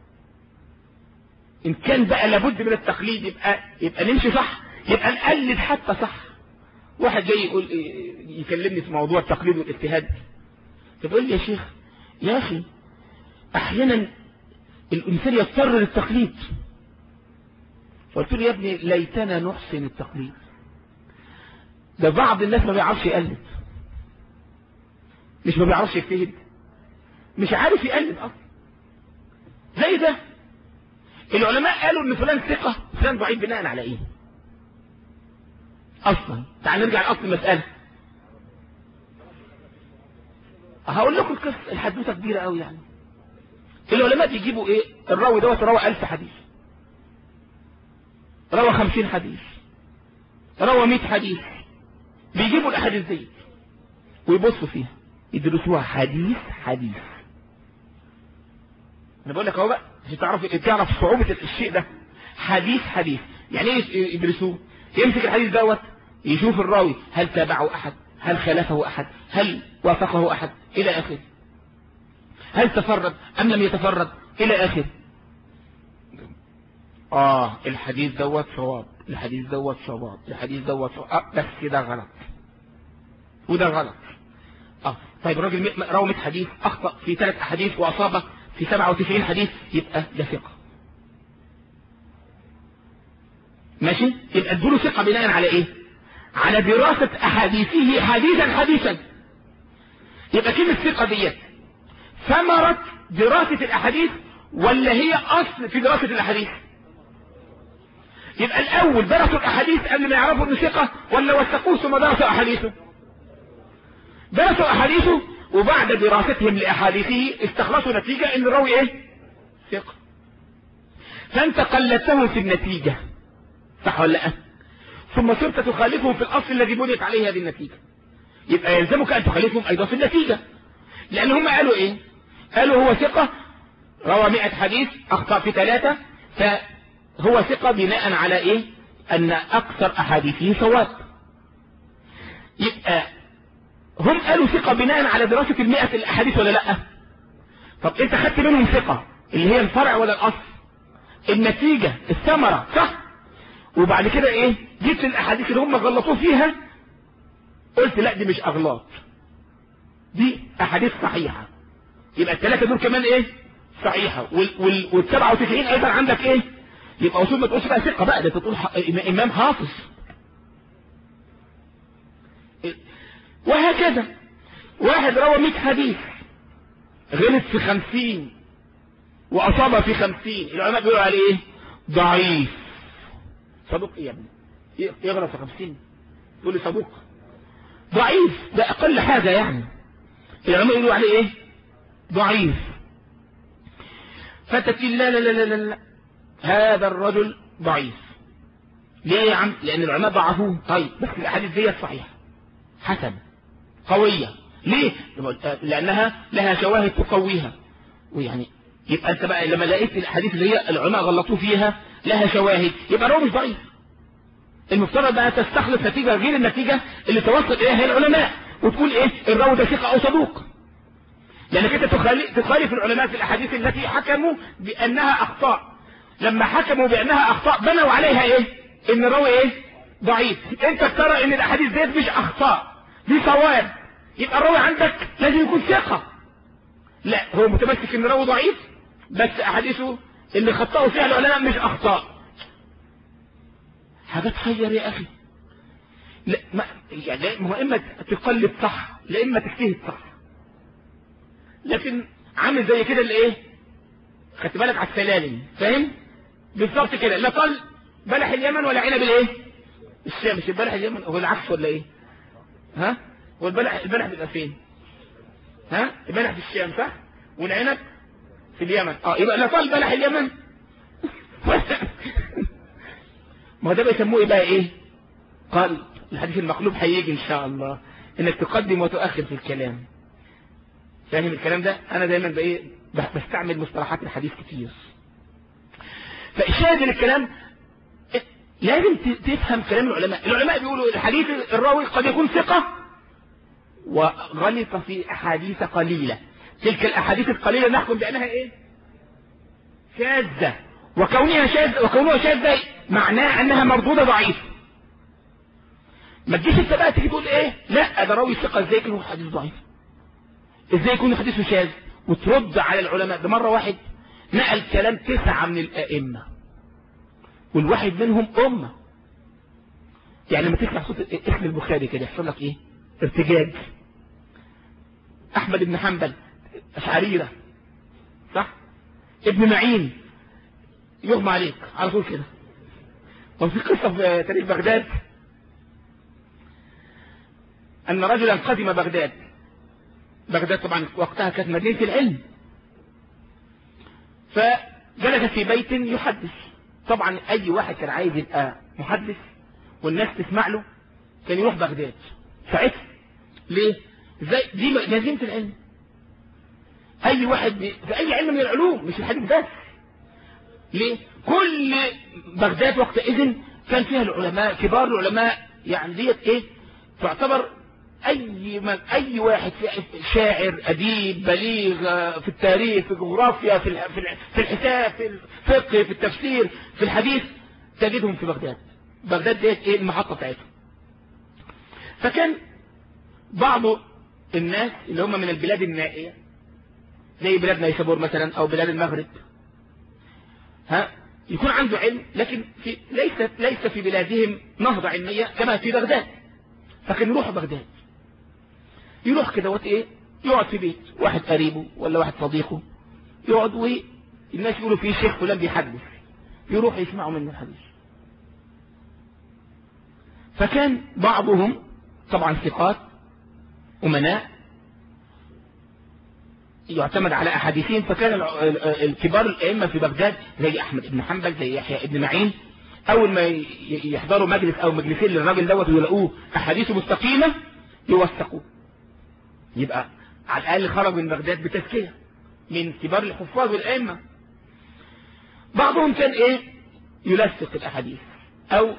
ان كان بقى لابد من التقليد يبقى يبقى نمشي صح يبقى نقلد حتى صح واحد جاي يقول يكلمني في موضوع التقليد والاجتهاد فبيقول لي يا شيخ يا اخي احيانا الانسان يضطر للتقليد قلت له يا ابني ليتنا نحسن التقليد ده بعض الناس ما بيعرفش يقلد مش ما بيعرفش يجتهد مش عارف يقلد اصلا زي ده العلماء قالوا ان فلان ثقة فلان ضعيف بناء على ايه اصلا تعال نرجع لاصل المسألة هقول لكم القصة الحدوثة كبيرة قوي يعني العلماء بيجيبوا ايه الراوي دوت روى ألف حديث روى خمسين حديث روى مئة حديث بيجيبوا الاحاديث دي ويبصوا فيها يدرسوها حديث حديث انا بقول لك اهو بقى عشان تعرف تعرف صعوبة الشيء ده حديث حديث يعني ايه يدرسوه يمسك الحديث دوت يشوف الراوي هل تابعه احد هل خالفه احد هل وافقه احد الى اخره هل تفرد ام لم يتفرد الى اخره اه الحديث دوت صواب الحديث دوت صواب الحديث دوت صواب آه بس ده غلط وده غلط اه طيب الراجل روى 100 حديث اخطا في ثلاث احاديث واصابه في 97 حديث يبقى ده ثقه ماشي يبقى ادوله ثقه بناء على ايه على دراسه احاديثه حديثا حديثا يبقى كلمه ثقه ديت ثمره دراسه الاحاديث ولا هي اصل في دراسه الاحاديث يبقى الاول درسوا الاحاديث قبل ما يعرفوا انه ثقه ولا وثقوه ثم درسوا احاديثه درسوا احاديثه وبعد دراستهم لاحاديثه استخلصوا نتيجة ان الراوي ايه ثقة فانت قلدتهم في النتيجة صح ولا لا ثم صرت تخالفهم في الاصل الذي بنيت عليه هذه النتيجة يبقى يلزمك ان تخالفهم ايضا في النتيجة لان هم قالوا ايه قالوا هو ثقة روى مئة حديث اخطأ في ثلاثة فهو ثقة بناء على ايه ان اكثر احاديثه صواب يبقى هم قالوا ثقة بناء على دراسة المئة الأحاديث ولا لا طب انت خدت منهم ثقة اللي هي الفرع ولا الأصل النتيجة الثمرة صح وبعد كده ايه جيت للأحاديث اللي هم غلطوا فيها قلت لا دي مش أغلاط دي أحاديث صحيحة يبقى الثلاثة دول كمان ايه صحيحة وال وال 97 ايضا عندك ايه يبقى اصول ما تقولش بقى ثقة بقى ده تقول امام حافظ وهكذا واحد روى 100 حديث غلط في خمسين وأصاب في خمسين العلماء بيقولوا عليه ايه ضعيف صدوق ايه يا ابني يغلط في خمسين تقول لي صدوق ضعيف ده أقل حاجة يعني العلماء يقولوا عليه ايه ضعيف فتتي لا لا لا لا لا هذا الرجل ضعيف ليه يا عم لأن العلماء ضعفوه طيب بس الأحاديث دي صحيحة حسن قوية ليه لأنها لها شواهد تقويها ويعني يبقى أنت بقى لما لقيت الأحاديث اللي هي العلماء غلطوه فيها لها شواهد يبقى الراوي مش ضعيف المفترض بقى تستخلص نتيجة غير النتيجة اللي توصل إليها العلماء وتقول إيه الراوي ده ثقة أو صدوق لأنك أنت تخالف العلماء في الأحاديث التي حكموا بأنها أخطاء لما حكموا بأنها أخطاء بنوا عليها إيه إن الراوي إيه ضعيف أنت ترى إن الأحاديث ديت مش أخطاء دي صواب يبقى الراوي عندك لازم يكون ثقة لا هو متمسك إن الراوي ضعيف بس أحاديثه اللي خطأوا فيها العلماء مش أخطاء حاجة تخير يا أخي لا ما يعني ما هو إما تقلد صح لا إما تجتهد صح لكن عامل زي كده اللي إيه خدت بالك على السلالم فاهم بالظبط كده لا طل بلح اليمن ولا عنب الايه الشام مش البلح اليمن هو العكس ولا ايه ها هو البلح البلح بيبقى فين ها البلح في الشام صح والعنب في اليمن اه يبقى لا طل بلح اليمن ما ده بيسموه ايه بقى ايه قلب الحديث المقلوب هيجي ان شاء الله انك تقدم وتؤخر في الكلام فاهم الكلام ده انا دايما بايه بستعمل مصطلحات الحديث كتير فإشاهد الكلام لازم تفهم كلام العلماء العلماء بيقولوا الحديث الراوي قد يكون ثقة وغلط في أحاديث قليلة تلك الأحاديث القليلة نحكم بأنها إيه شاذة وكونها شاذة وكونها شاذة معناه أنها مردودة ضعيفة ما تجيش انت بقى تيجي تقول ايه لا ده راوي ثقة ازاي يكون حديث ضعيف ازاي يكون حديثه شاذ وترد على العلماء ده مرة واحد نقل كلام تسعة من الأئمة والواحد منهم أمة يعني لما تسمع صوت اسم البخاري كده يحصل لك ايه ارتجاج أحمد بن حنبل أشعريرة صح ابن معين يغمى عليك على طول كده وفي قصة في تاريخ بغداد أن رجلا قدم بغداد بغداد طبعا وقتها كانت مدينة العلم فجلس في بيت يحدث طبعا أي واحد كان عايز يبقى محدث والناس تسمع له كان يروح بغداد ساعتها ليه؟ زي دي مدينة العلم أي واحد في أي علم من العلوم مش الحديث بس ليه؟ كل بغداد وقتئذ كان فيها العلماء كبار العلماء يعني ديت ايه تعتبر اي من اي واحد شاعر اديب بليغ في التاريخ في الجغرافيا في في الحساب في الفقه في التفسير في الحديث تجدهم في بغداد بغداد ديت ايه المحطه بتاعتهم فكان بعض الناس اللي هم من البلاد النائيه زي بلاد نيسابور مثلا او بلاد المغرب ها يكون عنده علم لكن في ليس ليس في بلادهم نهضة علمية كما في بغداد فكان يروح بغداد يروح كده وقت ايه يقعد في بيت واحد قريبه ولا واحد صديقه يقعد والناس يقولوا في شيخ فلان بيحدث يروح يسمعوا منه الحديث فكان بعضهم طبعا ثقات أمناء يعتمد على أحاديثين فكان الكبار الأئمة في بغداد زي أحمد بن حنبل زي يحيى بن معين أول ما يحضروا مجلس أو مجلسين للراجل دوت ويلاقوه أحاديثه مستقيمة يوثقوه يبقى على الأقل خرج من بغداد بتزكية من كبار الحفاظ والأئمة بعضهم كان إيه يلفق الأحاديث أو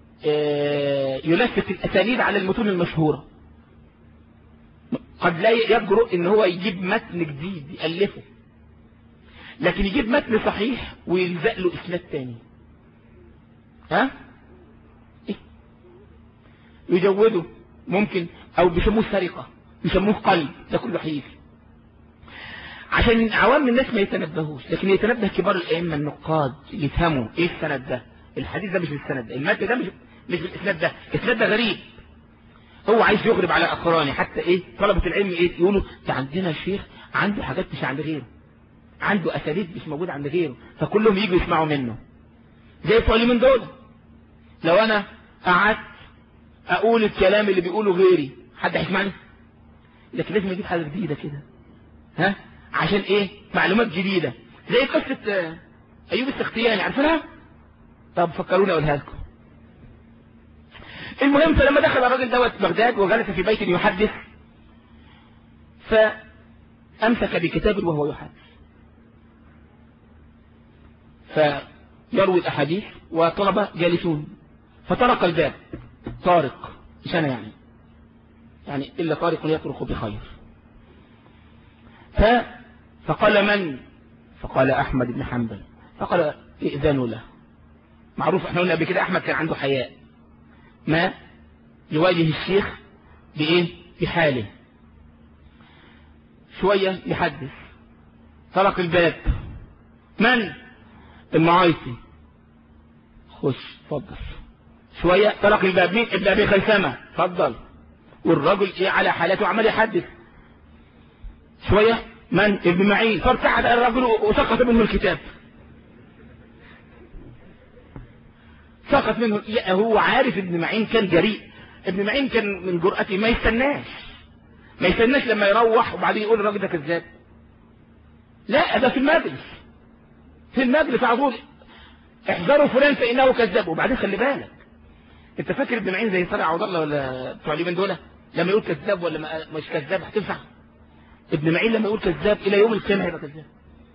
يلفق الأسانيد على المتون المشهورة قد لا يجرؤ ان هو يجيب متن جديد يألفه لكن يجيب متن صحيح ويلزق له اسناد تاني ها إيه؟ يجوده ممكن او بيسموه سرقة بيسموه قلب ده كله حقيقي عشان عوام الناس ما يتنبهوش لكن يتنبه كبار الائمه النقاد يفهموا ايه السند ده الحديث ده مش السند ده المتن ده مش مش الاسناد ده الاسناد ده غريب هو عايز يغرب على اقرانه حتى ايه طلبة العلم ايه يقولوا ده عندنا شيخ عنده حاجات مش عند غيره عنده اساليب مش موجودة عند غيره فكلهم يجوا يسمعوا منه زي بتوع من دول لو انا قعدت اقول الكلام اللي بيقوله غيري حد هيسمعني لكن لازم اجيب حاجة جديدة كده ها عشان ايه معلومات جديدة زي قصة آه، ايوب السختياني عارفينها طب فكروني اقولها لكم المهم فلما دخل الراجل دوت بغداد وجلس في بيت يحدث فامسك بكتاب وهو يحدث فيروي الاحاديث وطلبة جالسون فطرق الباب طارق مش انا يعني يعني الا طارق يطرق بخير ف فقال من فقال احمد بن حنبل فقال ائذنوا له معروف احنا قلنا قبل كده احمد كان عنده حياء ما يواجه الشيخ بايه بحاله شوية يحدث طرق الباب من المعايصي خش اتفضل شوية طرق الباب مين ابن ابي خيثمة اتفضل والرجل ايه على حالته عمال يحدث شوية من ابن معين فارتعد الرجل وسقط منه الكتاب سقط منه هو عارف ابن معين كان جريء ابن معين كان من جرأته ما يستناش ما يستناش لما يروح وبعدين يقول الراجل ده كذاب لا ده في المجلس في المجلس على طول احذروا فلان فانه كذاب وبعدين خلي بالك انت فاكر ابن معين زي صالح عبد الله ولا بتوع اليمين دول لما يقول كذاب ولا ما- مش كذاب هتنفع ابن معين لما يقول كذاب الى يوم القيامه هيبقى كذاب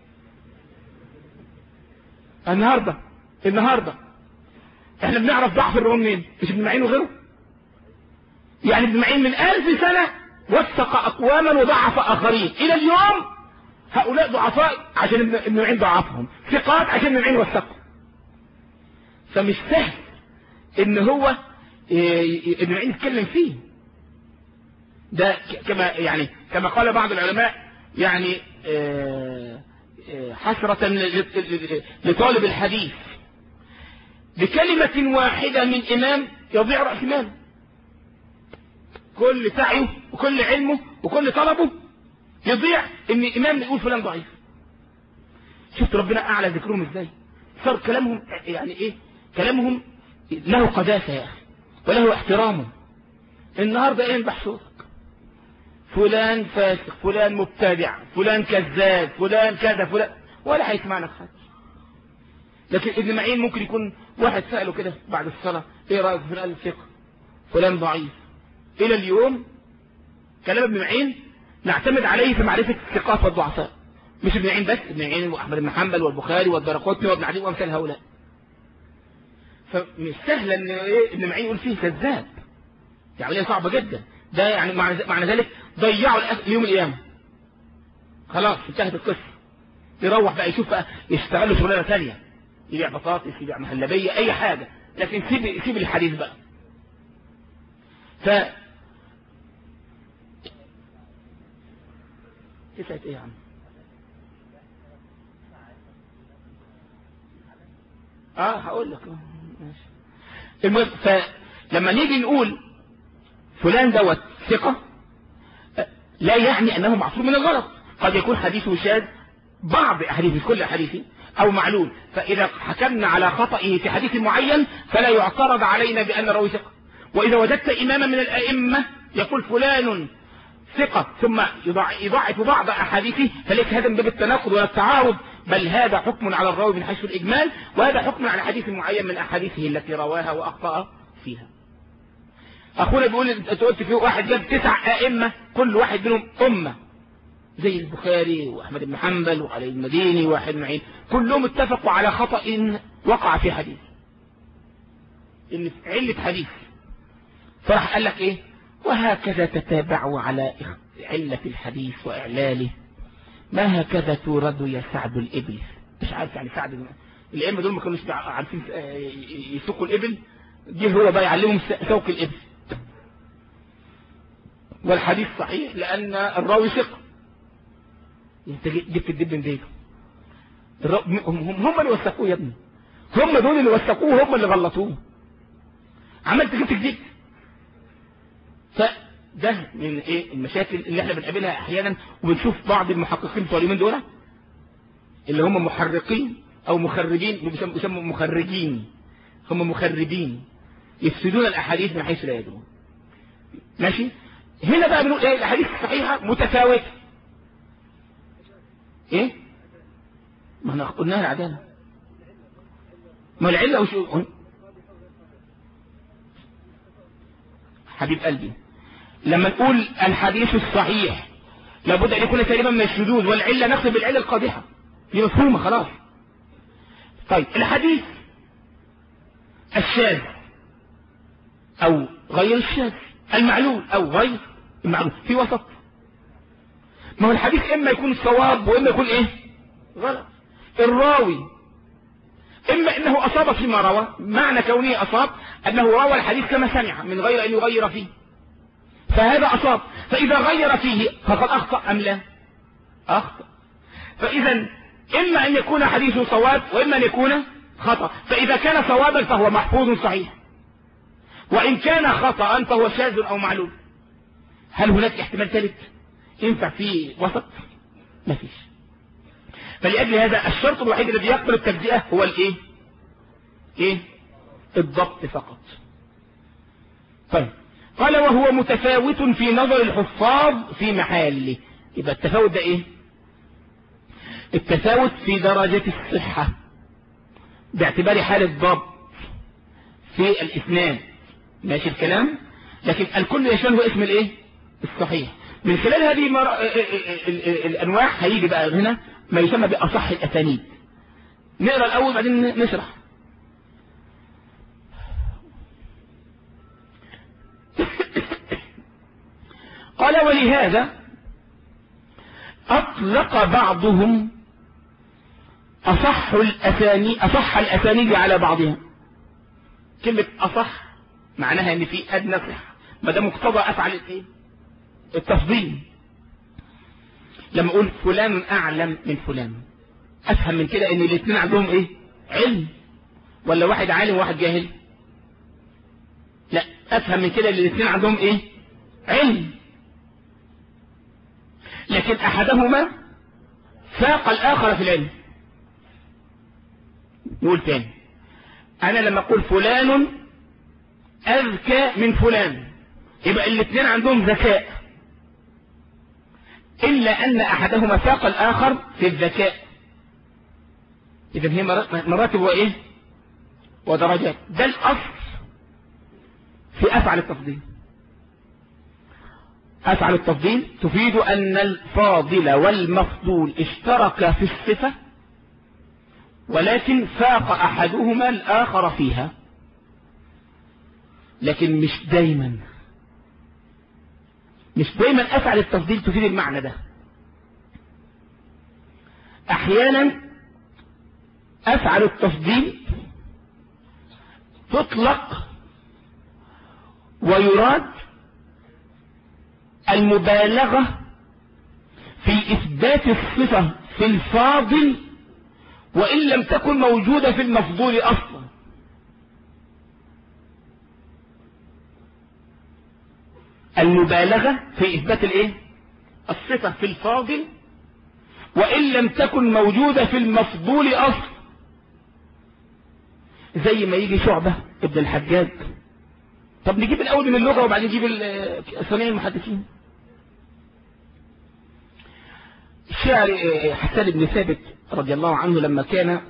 النهارده النهارده احنا بنعرف ضعف الروم منين مش ابن معين وغيره يعني ابن معين من ألف سنة وثق أقواما وضعف آخرين إلى اليوم هؤلاء ضعفاء عشان ابن ابن معين ضعفهم ثقات عشان ابن معين وثقهم فمش سهل ان هو إيه، ابن معين يتكلم فيه ده ك- كما يعني كما قال بعض العلماء يعني آه، آه، حسرة ل- ل- لطالب الحديث بكلمة واحدة من إمام يضيع رأس ماله كل سعيه وكل علمه وكل طلبه يضيع ان إمام يقول فلان ضعيف شفت ربنا أعلى ذكرهم إزاي صار كلامهم يعني إيه كلامهم له قداسة يا أخي وله احترامه النهاردة إيه ينبح صوتك فلان فاسق فلان مبتدع فلان كذاب فلان كذا فلان ولا هيسمع لك حد لكن ابن معين ممكن يكون واحد سأله كده بعد الصلاة ايه رأيك في فلان الفقه فلان ضعيف الى اليوم كلام ابن معين نعتمد عليه في معرفة الثقات والضعفاء مش ابن معين بس ابن معين واحمد بن حنبل والبخاري والدرقطني وابن عدي وامثال هؤلاء فمش سهل ان ايه ابن معين يقول فيه كذاب دي عملية صعبة جدا ده يعني معنى معنى ذلك ضيعوا الأس- يوم القيامة خلاص انتهت القصة يروح بقى يشوف بقى يشتغل له شغلانة ثانية يبيع بطاطس يبيع مهلبية أي حاجة لكن سيب سيب الحديث بقى ف تسعة ايه يا عم اه هقول لك آه، ماشي المهم فلما نيجي نقول فلان دوت ثقة آه، لا يعني انه معصوم من الغلط قد يكون حديثه شاذ بعض احاديثه كل احاديثه او معلول فاذا حكمنا على خطئه في حديث معين فلا يعترض علينا بان الراوي ثقة واذا وجدت اماما من الائمة يقول فلان ثقة ثم يضع- يضعف بعض أحاديثه فليس هذا من باب التناقض ولا التعارض بل هذا حكم على الراوي من حيث الإجمال وهذا حكم على حديث معين من أحاديثه التي رواها وأخطأ فيها أخونا بيقول أنت قلت فيه واحد جاب تسع أئمة كل واحد منهم أمة زي البخاري وأحمد بن حنبل وعلي المديني وواحد معين كلهم اتفقوا على خطأ وقع في حديث إن في علة حديث فراح قال لك ايه وهكذا تتابعوا على إخ- علة الحديث وإعلاله ما هكذا تورد يا سعد الإبل مش عارف يعني سعد ال- الأئمة دول ما كانوش بيع- عارفين آه، ي- يسوقوا الإبل جه هو بقى يعلمهم س- سوق الإبل والحديث صحيح لأن الراوي ثقة انت جي- جبت الدب من بيته الرا- هم هم هم اللي وثقوه يا ابني هم دول اللي وثقوه هم اللي غلطوه عملت جبت جديد فده من ايه المشاكل اللي احنا بنقابلها احيانا وبنشوف بعض المحققين بتوع اليومين دول اللي هم محرقين او مخرجين بيسموا بيسموا مخرجين هم مخربين يفسدون الاحاديث من حيث لا يدرون ماشي هنا بقى بنقول ايه الاحاديث الصحيحه متفاوته ايه ما احنا قلناها العداله ما العله وش حبيب قلبي لما نقول الحديث الصحيح لابد ان يكون سليما من الشذوذ والعله نقصد بالعله القادحه دي مفهومه خلاص طيب الحديث الشاذ او غير الشاذ المعلول او غير المعلول في وسط ما هو الحديث اما يكون صواب واما يكون ايه غلط الراوي اما انه اصاب فيما روى معنى كونه اصاب انه روى الحديث كما سمع من غير ان يغير فيه فهذا اصاب فاذا غير فيه فقد اخطا ام لا اخطا فاذا اما ان يكون حديثه صواب واما ان يكون خطأ فإذا كان صوابا فهو محفوظ صحيح وإن كان خطأ فهو شاذ أو معلول هل هناك احتمال ثالث ينفع فيه وسط ما فيش فلأجل هذا الشرط الوحيد الذي يقبل التجزئة هو الايه ايه الضبط فقط طيب قال وهو متفاوت في نظر الحفاظ في محله يبقى التفاوت ده ايه التفاوت في درجة الصحة باعتبار حال الضبط في الإسنان ماشي الكلام لكن الكل يشمله اسم الايه الصحيح من خلال هذه مر... الأنواع هيجي بقى هنا ما يسمى بأصح الأسانيد نقرأ الأول بعدين نشرح قال ولهذا أطلق بعضهم أصح الأسانيد أصح الأسانيد على بعضها كلمة أصح معناها إن في أدنى صحة ما ده مقتضى أفعل الإيه؟ التفضيل لما أقول فلان أعلم من فلان أفهم من كده إن الاثنين عندهم إيه؟ علم ولا واحد عالم وواحد جاهل لا أفهم من كده إن الاثنين عندهم إيه؟ علم لكن أحدهما ساق الآخر في العلم نقول تاني انا لما اقول فلان اذكى من فلان يبقى الاثنين عندهم ذكاء الا ان احدهما ساق الاخر في الذكاء اذا هي مراتب وايه ودرجات ده الاصل في افعل التفضيل افعل التفضيل تفيد ان الفاضل والمفضول اشتركا في الصفه ولكن فاق أحدهما الآخر فيها لكن مش دايما مش دايما أفعل التفضيل تفيد المعنى ده أحيانا أفعل التفضيل تطلق ويراد المبالغة في إثبات الصفة في الفاضل وإن لم تكن موجودة في المفضول أصلا المبالغة في إثبات الإيه؟ الصفة في الفاضل وإن لم تكن موجودة في المفضول أصلا زي ما يجي شعبة ابن الحجاج طب نجيب الأول من اللغة وبعدين نجيب صنيع المحدثين الشاعر حسان بن ثابت رضي الله عنه لما كان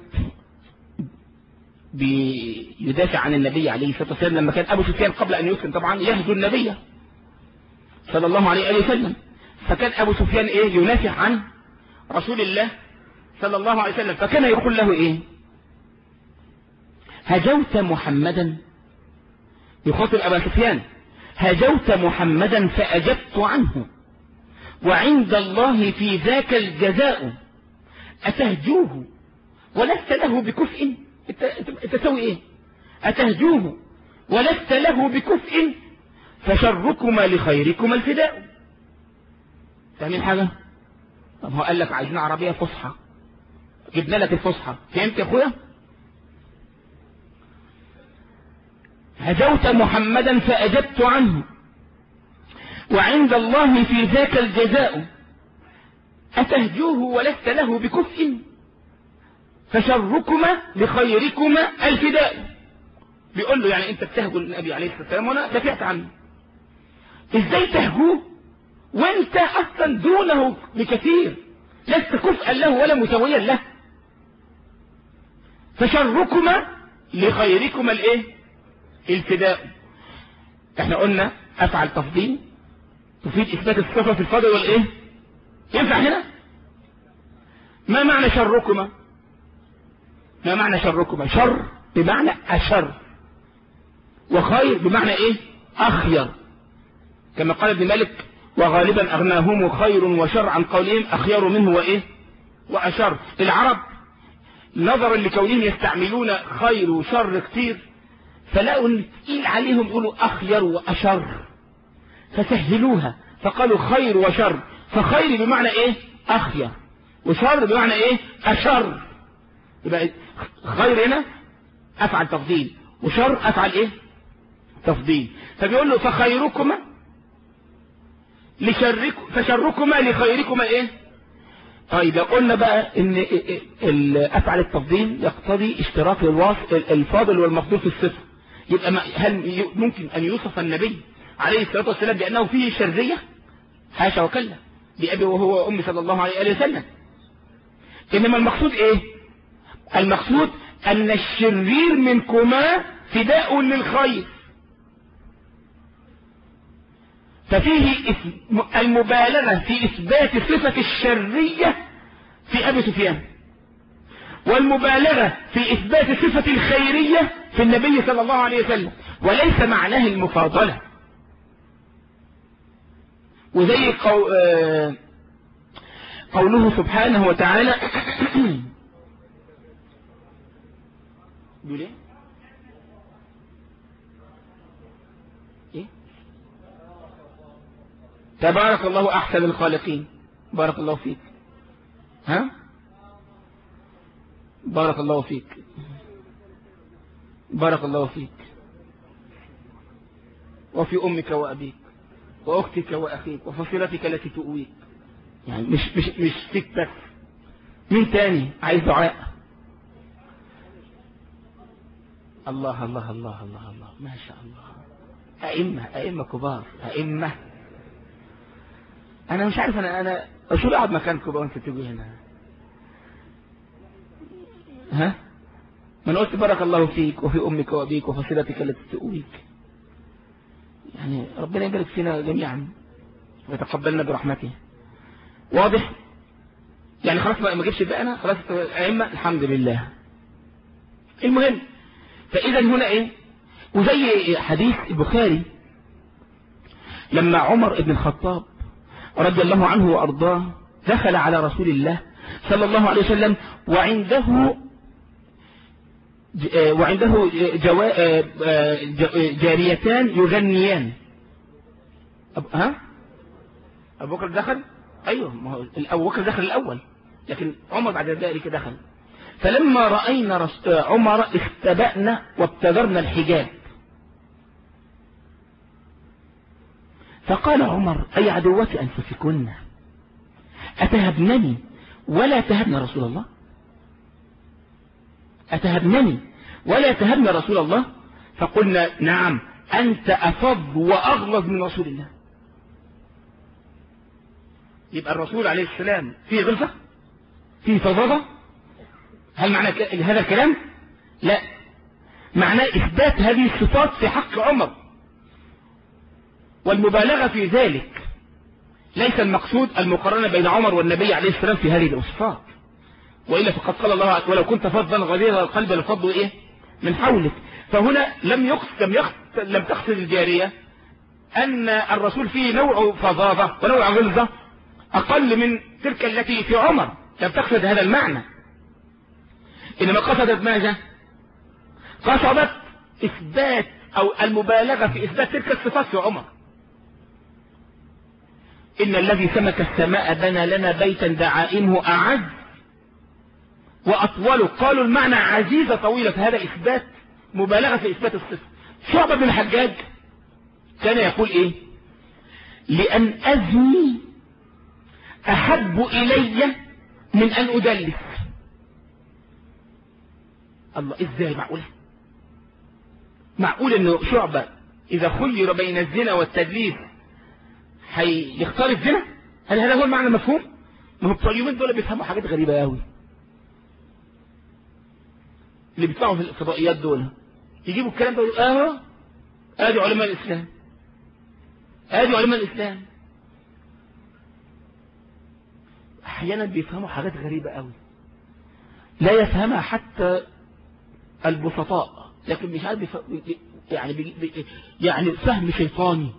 بيدافع عن النبي عليه الصلاة والسلام لما كان أبو سفيان قبل أن يسلم طبعا يهجو النبي صلى الله عليه وسلم فكان أبو سفيان إيه ينافع عن رسول الله صلى الله عليه وسلم فكان يقول له إيه هجوت محمدا يخاطب أبا سفيان هجوت محمدا فأجبت عنه وعند الله في ذاك الجزاء أتهجوه ولست له بكفء انت تسوي ايه أتهجوه ولست له بكفء فشركما لخيركما الفداء فاهمين حاجة طب هو قال لك عايزين عربية فصحى جبنا لك الفصحى فهمت يا اخويا هجوت محمدا فأجبت عنه وعند الله في ذاك الجزاء أتهجوه ولست له بكفء فشركما لخيركما الفداء بيقول له يعني انت بتهجو النبي عليه الصلاة والسلام وانا دافعت عنه ازاي تهجوه وانت اصلا دونه بكثير لست كفءا له ولا مسويا له فشركما لخيركما الايه الفداء احنا قلنا افعل تفضيل تفيد اثبات الصفة في الفضل والايه ينفع هنا ما معنى شركما ما معنى شركما شر بمعنى اشر وخير بمعنى ايه اخير كما قال ابن مالك وغالبا اغناهم خير وشر عن قولهم اخير منه وايه واشر العرب نظرا لكونهم يستعملون خير وشر كتير فلقوا ان تقيل عليهم يقولوا اخير واشر فسهلوها فقالوا خير وشر فخير بمعنى ايه اخير وشر بمعنى ايه اشر يبقى خير هنا افعل تفضيل وشر افعل ايه تفضيل فبيقول له فخيركما لشركم فشركما لخيركما ايه طيب لو قلنا بقى ان افعل التفضيل يقتضي اشتراك الواصف الفاضل والمفضول في الصفه يبقى هل ممكن ان يوصف النبي عليه الصلاه والسلام بانه فيه شريه حاشا وكلا بأبي وهو وأمي صلى الله عليه وسلم إنما المقصود إيه المقصود أن الشرير منكما فداء للخير ففيه المبالغة في إثبات صفة الشرية في أبي سفيان والمبالغة في إثبات صفة الخيرية في النبي صلى الله عليه وسلم وليس معناه المفاضلة وزي قو... آه... قوله سبحانه وتعالى بيقول ايه ايه تبارك الله احسن الخالقين بارك الله فيك ها بارك الله فيك بارك الله فيك وفي امك وابيك واختك واخيك وفصيلتك التي تؤويك يعني مش مش مش فيك بس مين تاني عايز دعاء الله الله الله الله الله ما شاء الله أئمة أئمة كبار أئمة أنا مش عارف أنا أنا شو أقعد مكانكم بقى وأنت تيجوا هنا ها ما أنا قلت بارك الله فيك وفي أمك وأبيك وفصيلتك التي تؤويك يعني ربنا يبارك فينا جميعا ويتقبلنا برحمته واضح يعني خلاص ما جيبش بقى انا خلاص ائمه الحمد لله المهم فاذا هنا ايه وزي حديث البخاري لما عمر بن الخطاب رضي الله عنه وارضاه دخل على رسول الله صلى الله عليه وسلم وعنده وعنده جوا... جاريتان يغنيان أب... ها ابو بكر دخل ايوه ما هو ابو بكر دخل الاول لكن عمر بعد ذلك دخل فلما راينا رس... عمر استبأنا وابتدرنا الحجاب فقال عمر اي عدوات انفسكن اتهبنني ولا تهبن رسول الله أتهبنني ولا تهبن رسول الله فقلنا نعم أنت أفض وأغلظ من رسول الله يبقى الرسول عليه السلام فيه غلظة فيه فظاظة هل معنى هذا الكلام لا معناه إثبات هذه الصفات في حق عمر والمبالغة في ذلك ليس المقصود المقارنة بين عمر والنبي عليه السلام في هذه الصفات وإلا فقد قال الله ولو كنت فظا غليظ القلب لفضوا إيه من حولك فهنا لم يقصد لم, يقصد لم تقصد الجارية أن الرسول فيه نوع فظاظة ونوع غلظة أقل من تلك التي في عمر لم تقصد هذا المعنى إنما قصدت ماذا قصدت إثبات أو المبالغة في إثبات تلك الصفات في عمر إن الذي سمك السماء بنى لنا بيتا دعائمه أعز وأطول قالوا المعنى عزيزة طويلة فهذا إثبات مبالغة في إثبات الصفة شعبة بن الحجاج كان يقول إيه لأن أزني أحب إلي من أن أدلس الله إزاي معقولة معقول أنه شعبة إذا خير بين الزنا والتدليس هيختار الزنا هل هذا هو المعنى المفهوم ما هو بتوع اليومين دول بيفهموا حاجات غريبة قوي اللي بيطلعوا في الفضائيات دول يجيبوا الكلام ده ويقولوا اه ادي علماء الاسلام ادي علماء الاسلام احيانا بيفهموا حاجات غريبة قوي لا يفهمها حتى البسطاء لكن مش عارف بيف... يعني بي... بي... يعني فهم شيطاني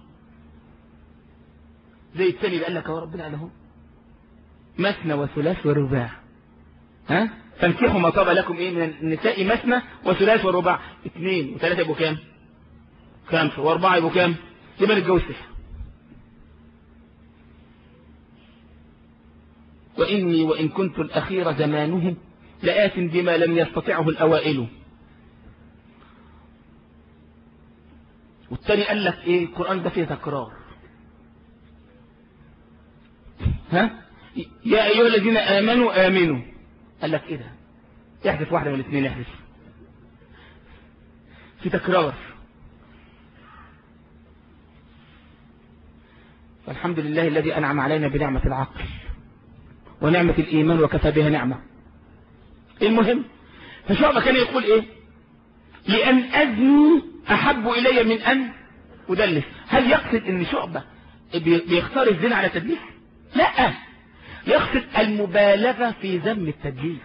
زي الثاني اللي قال لك يا ربنا له مثنى وثلاث ورباع ها فانكحوا ما طاب لكم ايه من النساء مثنى وثلاث ورباع اثنين وثلاثة يبقوا كام خمسة واربعة يبقوا كام يبقى نتجوز تسعة وإني وإن كنت الأخير زمانه لآت بما لم يستطعه الأوائل والتاني قال لك ايه القرآن ده فيه تكرار ها يا أيها الذين آمنوا آمنوا قال لك ايه ده يحدث واحدة من الاثنين يحدث في تكرار فالحمد لله الذي أنعم علينا بنعمة العقل ونعمة الإيمان وكفى بها نعمة المهم فشعبة كان يقول ايه لأن أزني أحب إلي من أن أدلس هل يقصد أن شعبة بيختار الزنا على تدليس لا يقصد المبالغة في ذم التدليس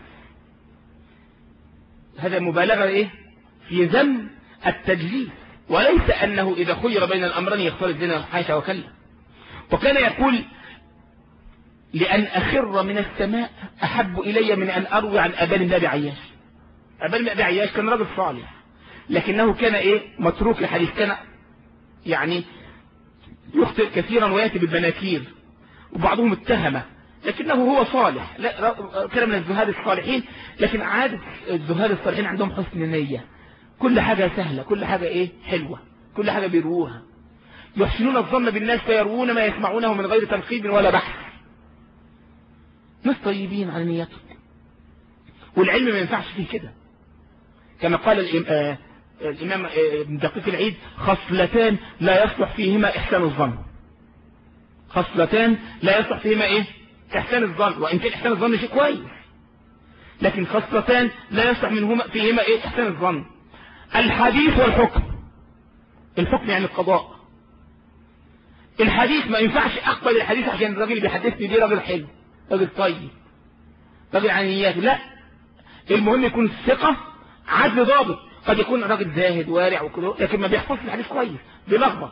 هذا مبالغة ايه في ذم التدليس وليس أنه إذا خير بين الأمرين يختار الزنا حاشا وكلا وكان يقول لأن أخر من السماء أحب إلي من أن أروي عن أبان بن أبي عياش أبان بن أبي عياش كان رجل صالح لكنه كان إيه متروك الحديث كان يعني يخطئ كثيرا ويأتي بالبناكير وبعضهم اتهمه لكنه هو صالح لا كان من الزهاد الصالحين لكن عادة الزهاد الصالحين عندهم حسن نية كل حاجة سهلة كل حاجة ايه حلوة كل حاجة بيروها يحسنون الظن بالناس فيروون ما يسمعونه من غير تنقيب ولا بحث ناس طيبين على نيتهم والعلم ما ينفعش فيه كده كما قال الإمام ابن دقيق العيد خصلتان لا يصلح فيهما إحسان الظن خصلتان لا يصلح فيهما إيه إحسان الظن وإن كان إحسان الظن شيء كويس لكن خصلتان لا يصلح منهما فيهما إيه إحسان الظن الحديث والحكم الحكم يعني القضاء الحديث ما ينفعش أقبل الحديث عشان الراجل اللي بيحدثني دي راجل حلو راجل طيب راجل عنيات لا المهم يكون الثقة عدل ضابط قد يكون راجل زاهد وارع وكده لكن ما بيحفظش الحديث كويس بيلخبط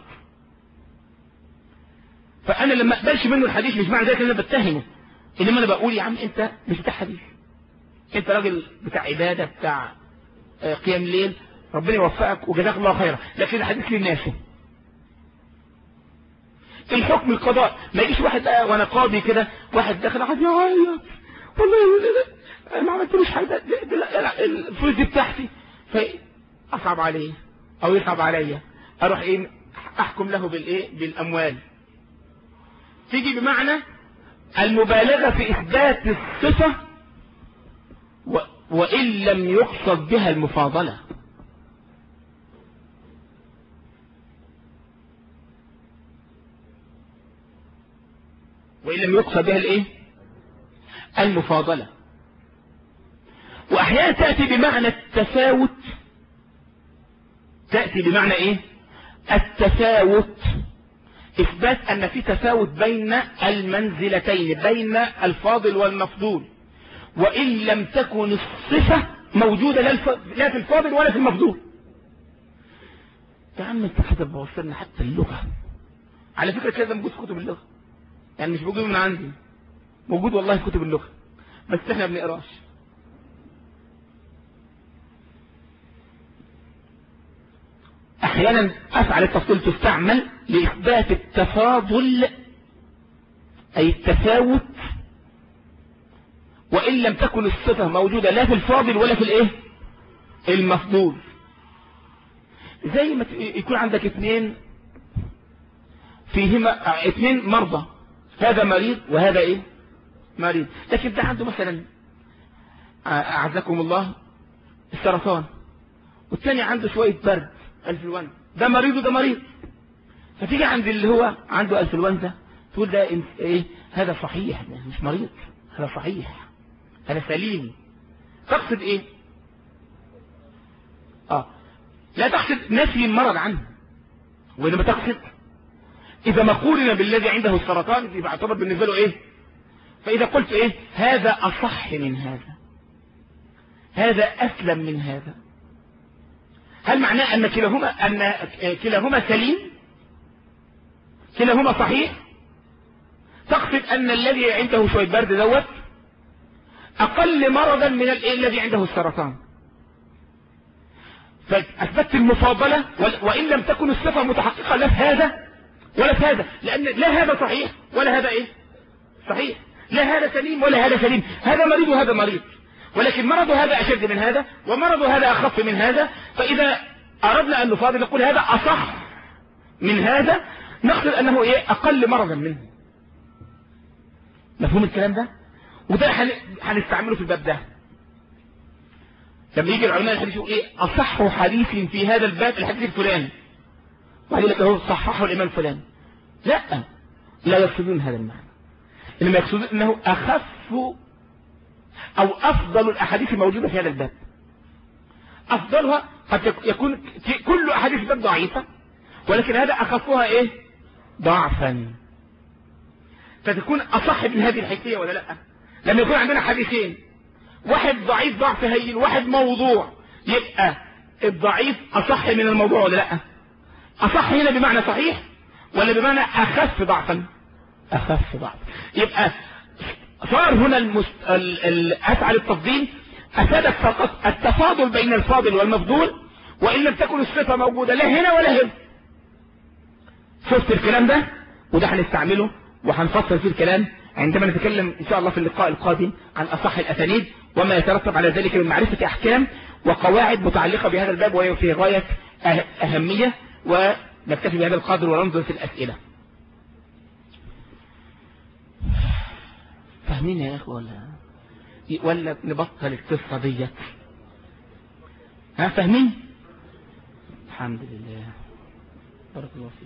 فانا لما اقبلش منه الحديث مش معنى ذلك ان انا بتهمه انما انا بقول يا عم انت مش بتاع حديث انت راجل بتاع عبادة بتاع قيام ليل ربنا يوفقك وجزاك الله خيرا لكن الحديث للناس الحكم القضاء ما يجيش واحد بقى وانا قاضي كده واحد داخل قاعد يعيط والله انا ما عملتلوش حاجه الفلوس دي بتاعتي فاصعب عليه او يصعب عليا اروح ايه احكم له بالايه بالاموال تيجي بمعنى المبالغه في اثبات الصفه و... وان لم يقصد بها المفاضله وإن لم يقصد بها الايه المفاضلة وأحيانا تأتي بمعنى التفاوت تأتي بمعنى ايه التفاوت إثبات أن في تفاوت بين المنزلتين بين الفاضل والمفضول وإن لم تكن الصفة موجودة لا في الفاضل ولا في المفضول يا عم انت كده بوصلنا حتى اللغة على فكرة كده موجود في كتب اللغة يعني مش موجود من عندي موجود والله في كتب اللغة بس احنا بنقراش احيانا افعل التفضيل تستعمل لاثبات التفاضل اي التفاوت وان لم تكن الصفة موجودة لا في الفاضل ولا في الايه المفضول زي ما يكون عندك اثنين فيهما آه، اثنين مرضى هذا مريض وهذا ايه مريض لكن ده عنده مثلا آه، اعزكم الله السرطان والثاني عنده شوية برد الفلوان ده مريض وده مريض فتيجي عند اللي هو عنده الفلونزا تقول ده إنت- ايه هذا صحيح ده مش مريض هذا صحيح هذا سليم تقصد ايه اه لا تقصد نفي المرض عنه وإنما تقصد إذا ما قورن بالذي عنده السرطان يبقى اعتبر بالنسبة له إيه فإذا قلت إيه هذا أصح من هذا هذا أسلم من هذا هل معناه أن كلاهما أن كلاهما سليم كلاهما صحيح تقصد أن الذي عنده شوية برد دوت أقل مرضا من ال- الذي عنده السرطان فأثبتت المفاضلة وال- وإن لم تكن الصفة متحققة لا في هذا ولا في هذا لأن لا هذا صحيح ولا هذا إيه صحيح لا هذا سليم ولا هذا سليم هذا مريض وهذا مريض ولكن مرض هذا أشد من هذا ومرض هذا أخف من هذا فإذا أردنا أن نفاضل نقول هذا أصح من هذا نقصد أنه إيه أقل مرضا منه مفهوم الكلام ده وده هن- هنستعمله في الباب ده لما يجي العلماء الحديث يقول ايه اصح حديث في هذا الباب الحديث الفلاني وبعدين لك اهو صححه الامام الفلاني لا لا يقصدون هذا المعنى انما يقصدون انه اخف او افضل الاحاديث الموجوده في هذا الباب افضلها قد يك- يكون كل احاديث الباب ضعيفه ولكن هذا اخفها ايه ضعفا فتكون اصح من هذه الحيثيه ولا لا لما يكون عندنا حديثين واحد ضعيف ضعف هين واحد موضوع يبقى الضعيف اصح من الموضوع ولا لا اصح هنا بمعنى صحيح ولا بمعنى اخف ضعفا اخف ضعفا يبقى صار هنا المس... ال... ال... افعل التفضيل افادت فقط التفاضل بين الفاضل والمفضول وان لم تكن الصفه موجوده لا هنا ولا هنا شفت الكلام ده وده هنستعمله وهنفصل فيه الكلام عندما نتكلم ان شاء الله في اللقاء القادم عن اصح الاسانيد وما يترتب على ذلك من معرفة احكام وقواعد متعلقة بهذا الباب وهي في غاية أه- اهمية ونكتفي بهذا القدر وننظر في الاسئلة فاهمين يا اخوة ولا ولا نبطل القصة ديت ها فاهمين الحمد لله بارك الله فيك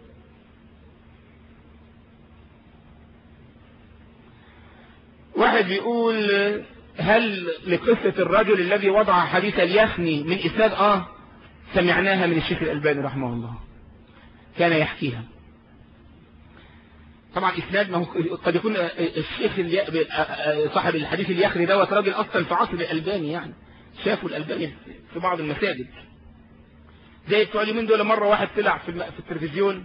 واحد بيقول هل لقصة الرجل الذي وضع حديث اليخني من إسناد آه سمعناها من الشيخ الألباني رحمه الله كان يحكيها طبعا إسناد ما هو قد يكون الشيخ الي... صاحب الحديث اليخني دوت راجل أصلا في عصر الألباني يعني شافوا الألباني في بعض المساجد زي بتوع اليومين دول مرة واحد طلع في, الم... في التلفزيون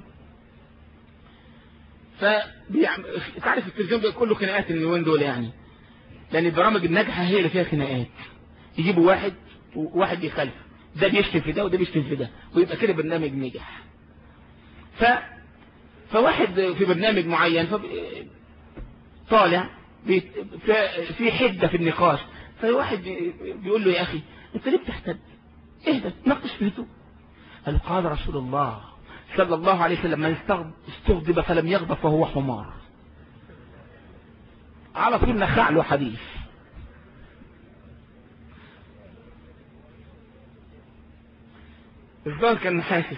فبيعمل تعرف التلفزيون بيبقى كله خناقات اليومين دول يعني لان البرامج الناجحه هي اللي فيها خناقات يجيبوا واحد وواحد يخالف ده بيشتم في ده وده بيشتم في ده ويبقى كده برنامج نجح ف فواحد في برنامج معين فب... طالع بي... في حده في النقاش فواحد بي... بيقول له يا اخي انت ليه بتحتد اهدى ناقش في هدوء قال قال رسول الله صلى الله عليه وسلم من استغضب فلم يغضب فهو حمار على طول نخع له حديث الظاهر كان حاسس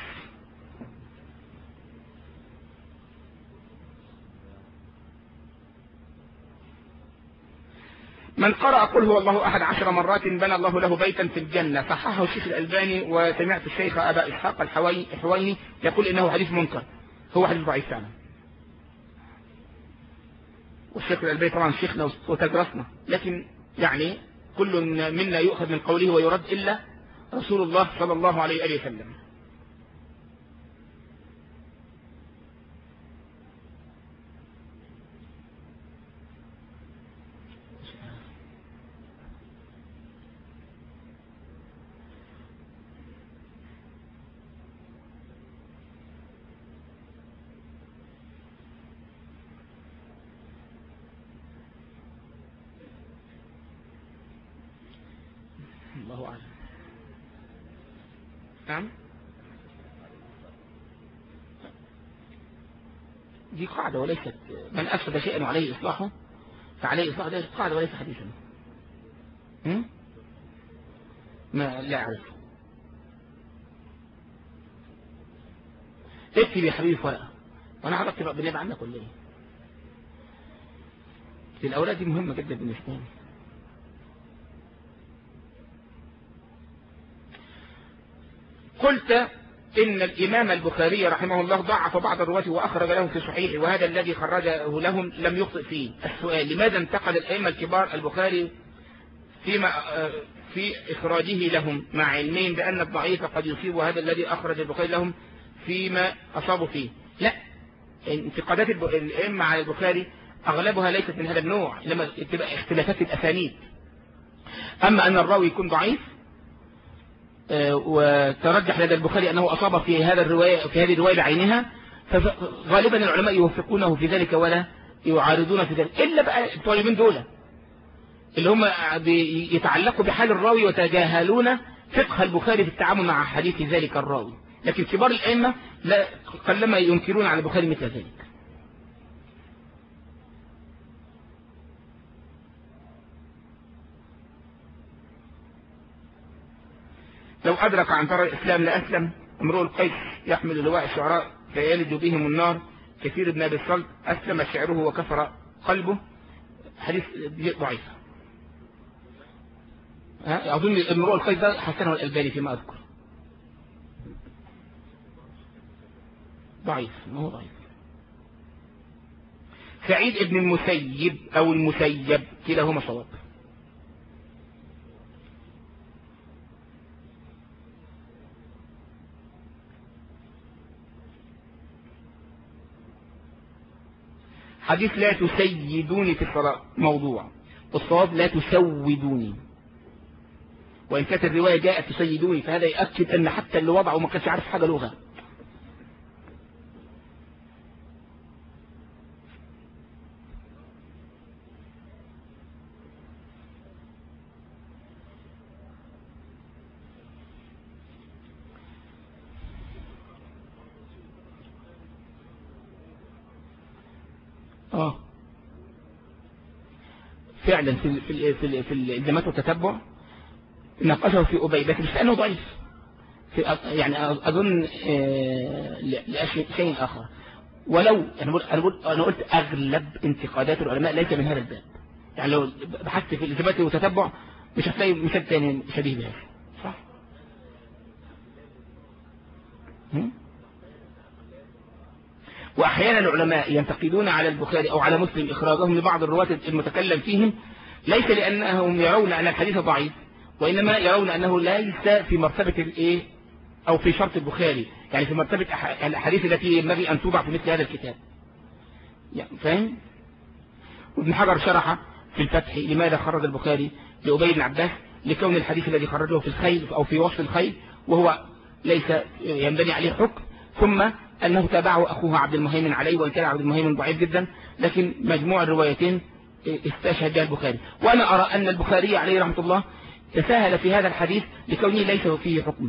من قرأ قل هو الله أحد عشر مرات بنى الله له بيتا في الجنة صححه الشيخ الألباني وسمعت الشيخ أبا إسحاق الحويني يقول إنه حديث منكر هو حديث ضعيف فعلا والشيخ الألباني طبعا شيخنا وتجرسنا لكن يعني كل منا يؤخذ من قوله ويرد إلا رسول الله صلى الله عليه وآله وسلم الله أعلم نعم دي قاعدة وليست من أفسد شيئا وعليه إصلاحه فعليه إصلاحه ده قاعدة وليس حديثا هم؟ ما لا أعرف اكتب يا حبيبي في ورقة وأنا هحط بالنسبة عنا كلية الأولاد دي مهمة جدا بالنسبة لي قلت إن الإمام البخاري رحمه الله ضعف بعض الرواة وأخرج لهم في صحيح وهذا الذي خرجه لهم لم يخطئ فيه السؤال لماذا انتقد الأئمة الكبار البخاري فيما في إخراجه لهم مع علمين بأن الضعيف قد يصيب وهذا الذي أخرج البخاري لهم فيما أصابوا فيه لا انتقادات الأئمة على البخاري أغلبها ليست من هذا النوع لما تبقى اختلافات الأسانيد أما أن الراوي يكون ضعيف وترجح لدى البخاري أنه أصاب في هذا الرواية في هذه الرواية بعينها فغالبا العلماء يوفقونه في ذلك ولا يعارضون في ذلك إلا بقى الطالبين دول اللي هم يتعلقوا بحال الراوي وتجاهلون فقه البخاري في التعامل مع حديث ذلك الراوي لكن كبار الأئمة لا قلما ينكرون على البخاري مثل ذلك لو أدرك عن ترى الإسلام لأسلم امرؤ القيس يحمل لواء الشعراء فيلج بهم النار كثير بن أبي الصلت أسلم شعره وكفر قلبه حديث ضعيف أظن امرؤ القيس ده حسنه الألباني فيما أذكر ضعيف ما هو ضعيف سعيد ابن المسيب أو المسيب كلاهما صواب حديث لا تسيدوني في الصلاة موضوع والصواب لا تسودوني وإن كانت الرواية جاءت تسيدوني فهذا يأكد أن حتى اللي وضعه ما كانش عارف حاجة لغة اه فعلا في في في في الالزامات والتتبع ناقشه في ابي بس مش لانه ضعيف في يعني اظن لشيء اخر ولو انا بقول انا بقول انا قلت اغلب انتقادات العلماء ليس من هذا الباب يعني لو بحثت في الالزامات والتتبع مش هتلاقي مثال ثاني شبيه بهذا صح وأحيانا العلماء ينتقدون على البخاري أو على مسلم إخراجهم لبعض الرواة المتكلم فيهم ليس لأنهم يرون أن الحديث ضعيف وإنما يرون أنه ليس في مرتبة الإيه أو في شرط البخاري يعني في مرتبة الأحاديث التي ينبغي أن توضع في مثل هذا الكتاب يعني فاهم وابن حجر شرح في الفتح لماذا خرج البخاري لأبي بن عباس لكون الحديث الذي خرجه في الخيل أو في وصف الخيل وهو ليس ينبني عليه حكم ثم أنه تابعه أخوه عبد المهيمن عليه وإن كان عبد المهيمن ضعيف جدا لكن مجموع الروايتين استشهد بها البخاري وأنا أرى أن البخاري عليه رحمة الله تساهل في هذا الحديث لكونه ليس فيه حكم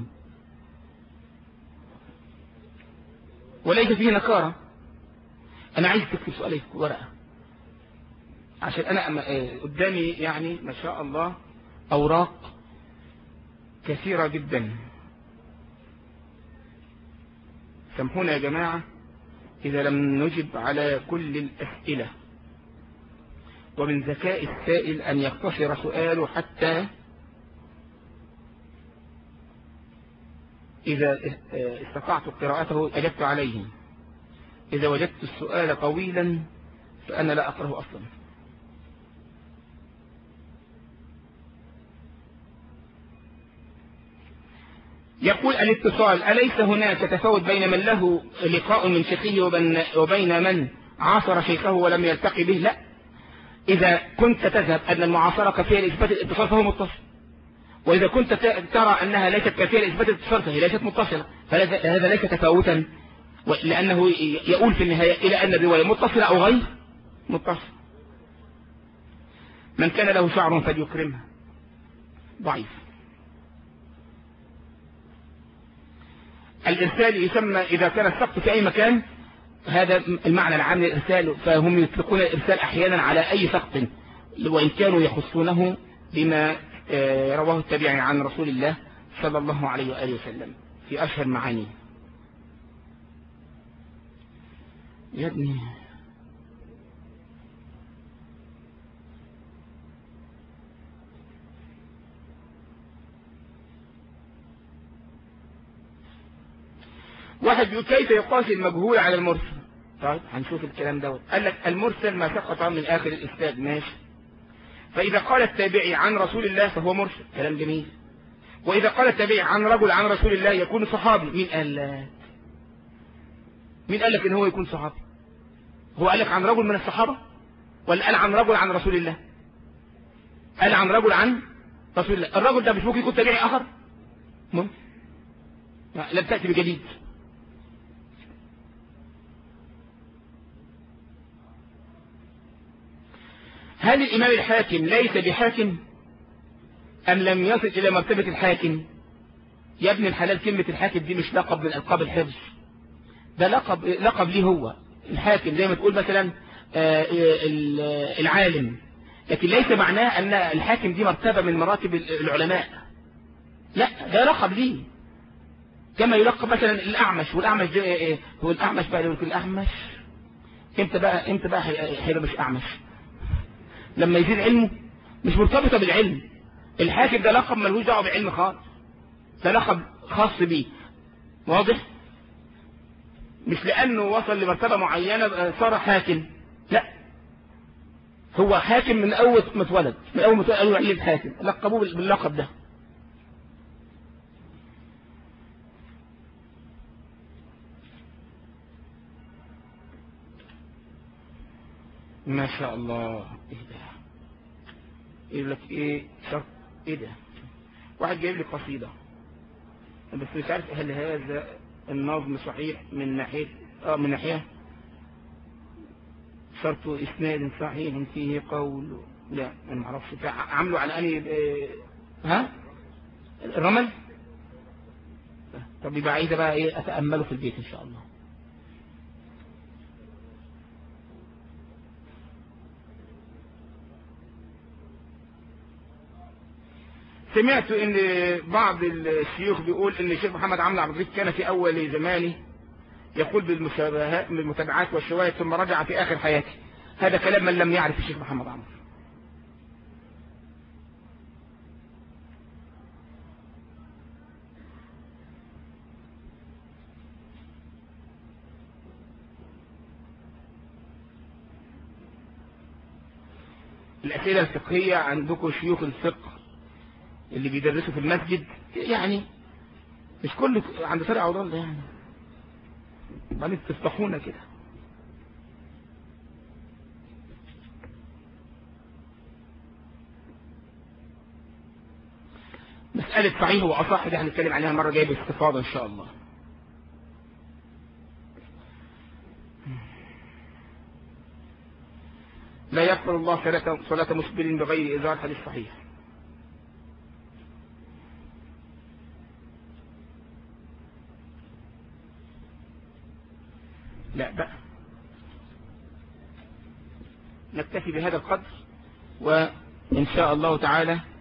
وليس فيه نكارة أنا عايز تكتب سؤالي في ورقة عشان أنا قدامي يعني ما شاء الله أوراق كثيرة جدا سامحونا يا جماعة إذا لم نجب على كل الأسئلة ومن ذكاء السائل أن يقتصر سؤاله حتى إذا استطعت قراءته أجبت عليه إذا وجدت السؤال طويلا فأنا لا أقرأه أصلا يقول الاتصال أليس هناك تفاوت بين من له لقاء من شيخه وبين, وبين من عاصر شيخه ولم يلتقي به لا إذا كنت تذهب أن المعاصرة كافية لإثبات الاتصال فهو متصل وإذا كنت ترى أنها ليست كافية لإثبات الاتصال فهي ليست متصلة فهذا ليس تفاوتا لأنه يقول في النهاية إلى أن الرواية متصلة أو غير متصلة من كان له شعر فليكرمها ضعيف الإرسال يسمى إذا كان السقط في أي مكان هذا المعنى العام للإرسال فهم يطلقون الإرسال أحيانا على أي سقط وإن كانوا يخصونه بما آه، رواه التابعي عن رسول الله صلى الله عليه وآله وسلم في أشهر معانيه يا ابني واحد بيقول كيف يقاس المجهول على المرسل طيب هنشوف الكلام دوت قال لك المرسل ما سقط من آخر الإسناد ماشي فإذا قال التابعي عن رسول الله فهو مرسل كلام جميل وإذا قال التابعي عن رجل عن رسول الله يكون صحابي مين قال لك مين قال لك ان هو يكون صحابي هو قال لك عن رجل من الصحابة ولا قال عن رجل عن رسول الله قال عن رجل عن رسول الله الرجل ده مش ممكن يكون تابعي آخر ممكن لم تأتي بجديد هل الإمام الحاكم ليس بحاكم أم لم يصل إلى مرتبة الحاكم يا ابن الحلال كلمة الحاكم دي مش لقب من ألقاب الحفظ ده لقب لقب ليه هو الحاكم زي ما تقول مثلا العالم لكن ليس معناه أن الحاكم دي مرتبة من مراتب العلماء لا ده لقب ليه كما يلقب مثلا الأعمش والأعمش ده إيه هو الأعمش بقى يقول الأعمش امتى بقى امتى بقى هيبقى مش أعمش لما يزيد علمه مش مرتبطة بالعلم الحاكم ده لقب ملهوش دعوه بعلم خالص ده لقب خاص بيه واضح مش لأنه وصل لمرتبة معينة صار حاكم لا هو حاكم من أول ما اتولد من أول ما اتولد قالوا عليه الحاكم لقبوه باللقب ده ما شاء الله ايه ده يقول لك ايه شرط ايه ده واحد جايب لي قصيدة بس مش عارف هل هذا النظم صحيح من ناحية اه من ناحية شرط اسناد صحيح فيه قول لا انا ما اعرفش عامله على اني اه ها الرمل طب يبقى عايزه بقى ايه اتامله في البيت ان شاء الله سمعت ان بعض الشيوخ بيقول ان الشيخ محمد عمرو عبد الغيث كان في اول زمانه يقول بالمشابهات بالمتابعات والشواهد ثم رجع في اخر حياته هذا كلام من لم يعرف الشيخ محمد عمرو الأسئلة الفقهية عندكم شيوخ الفقه اللي بيدرسوا في المسجد يعني مش كل عند فرع عوضان ده يعني بعدين تفتحونا كده مسألة صحيح وأصح دي هنتكلم عليها مرة جاية باستفاضة إن شاء الله لا يقبل الله صلاة مسبل بغير إزار حديث صحيح لا بقى نكتفي بهذا القدر وإن شاء الله تعالى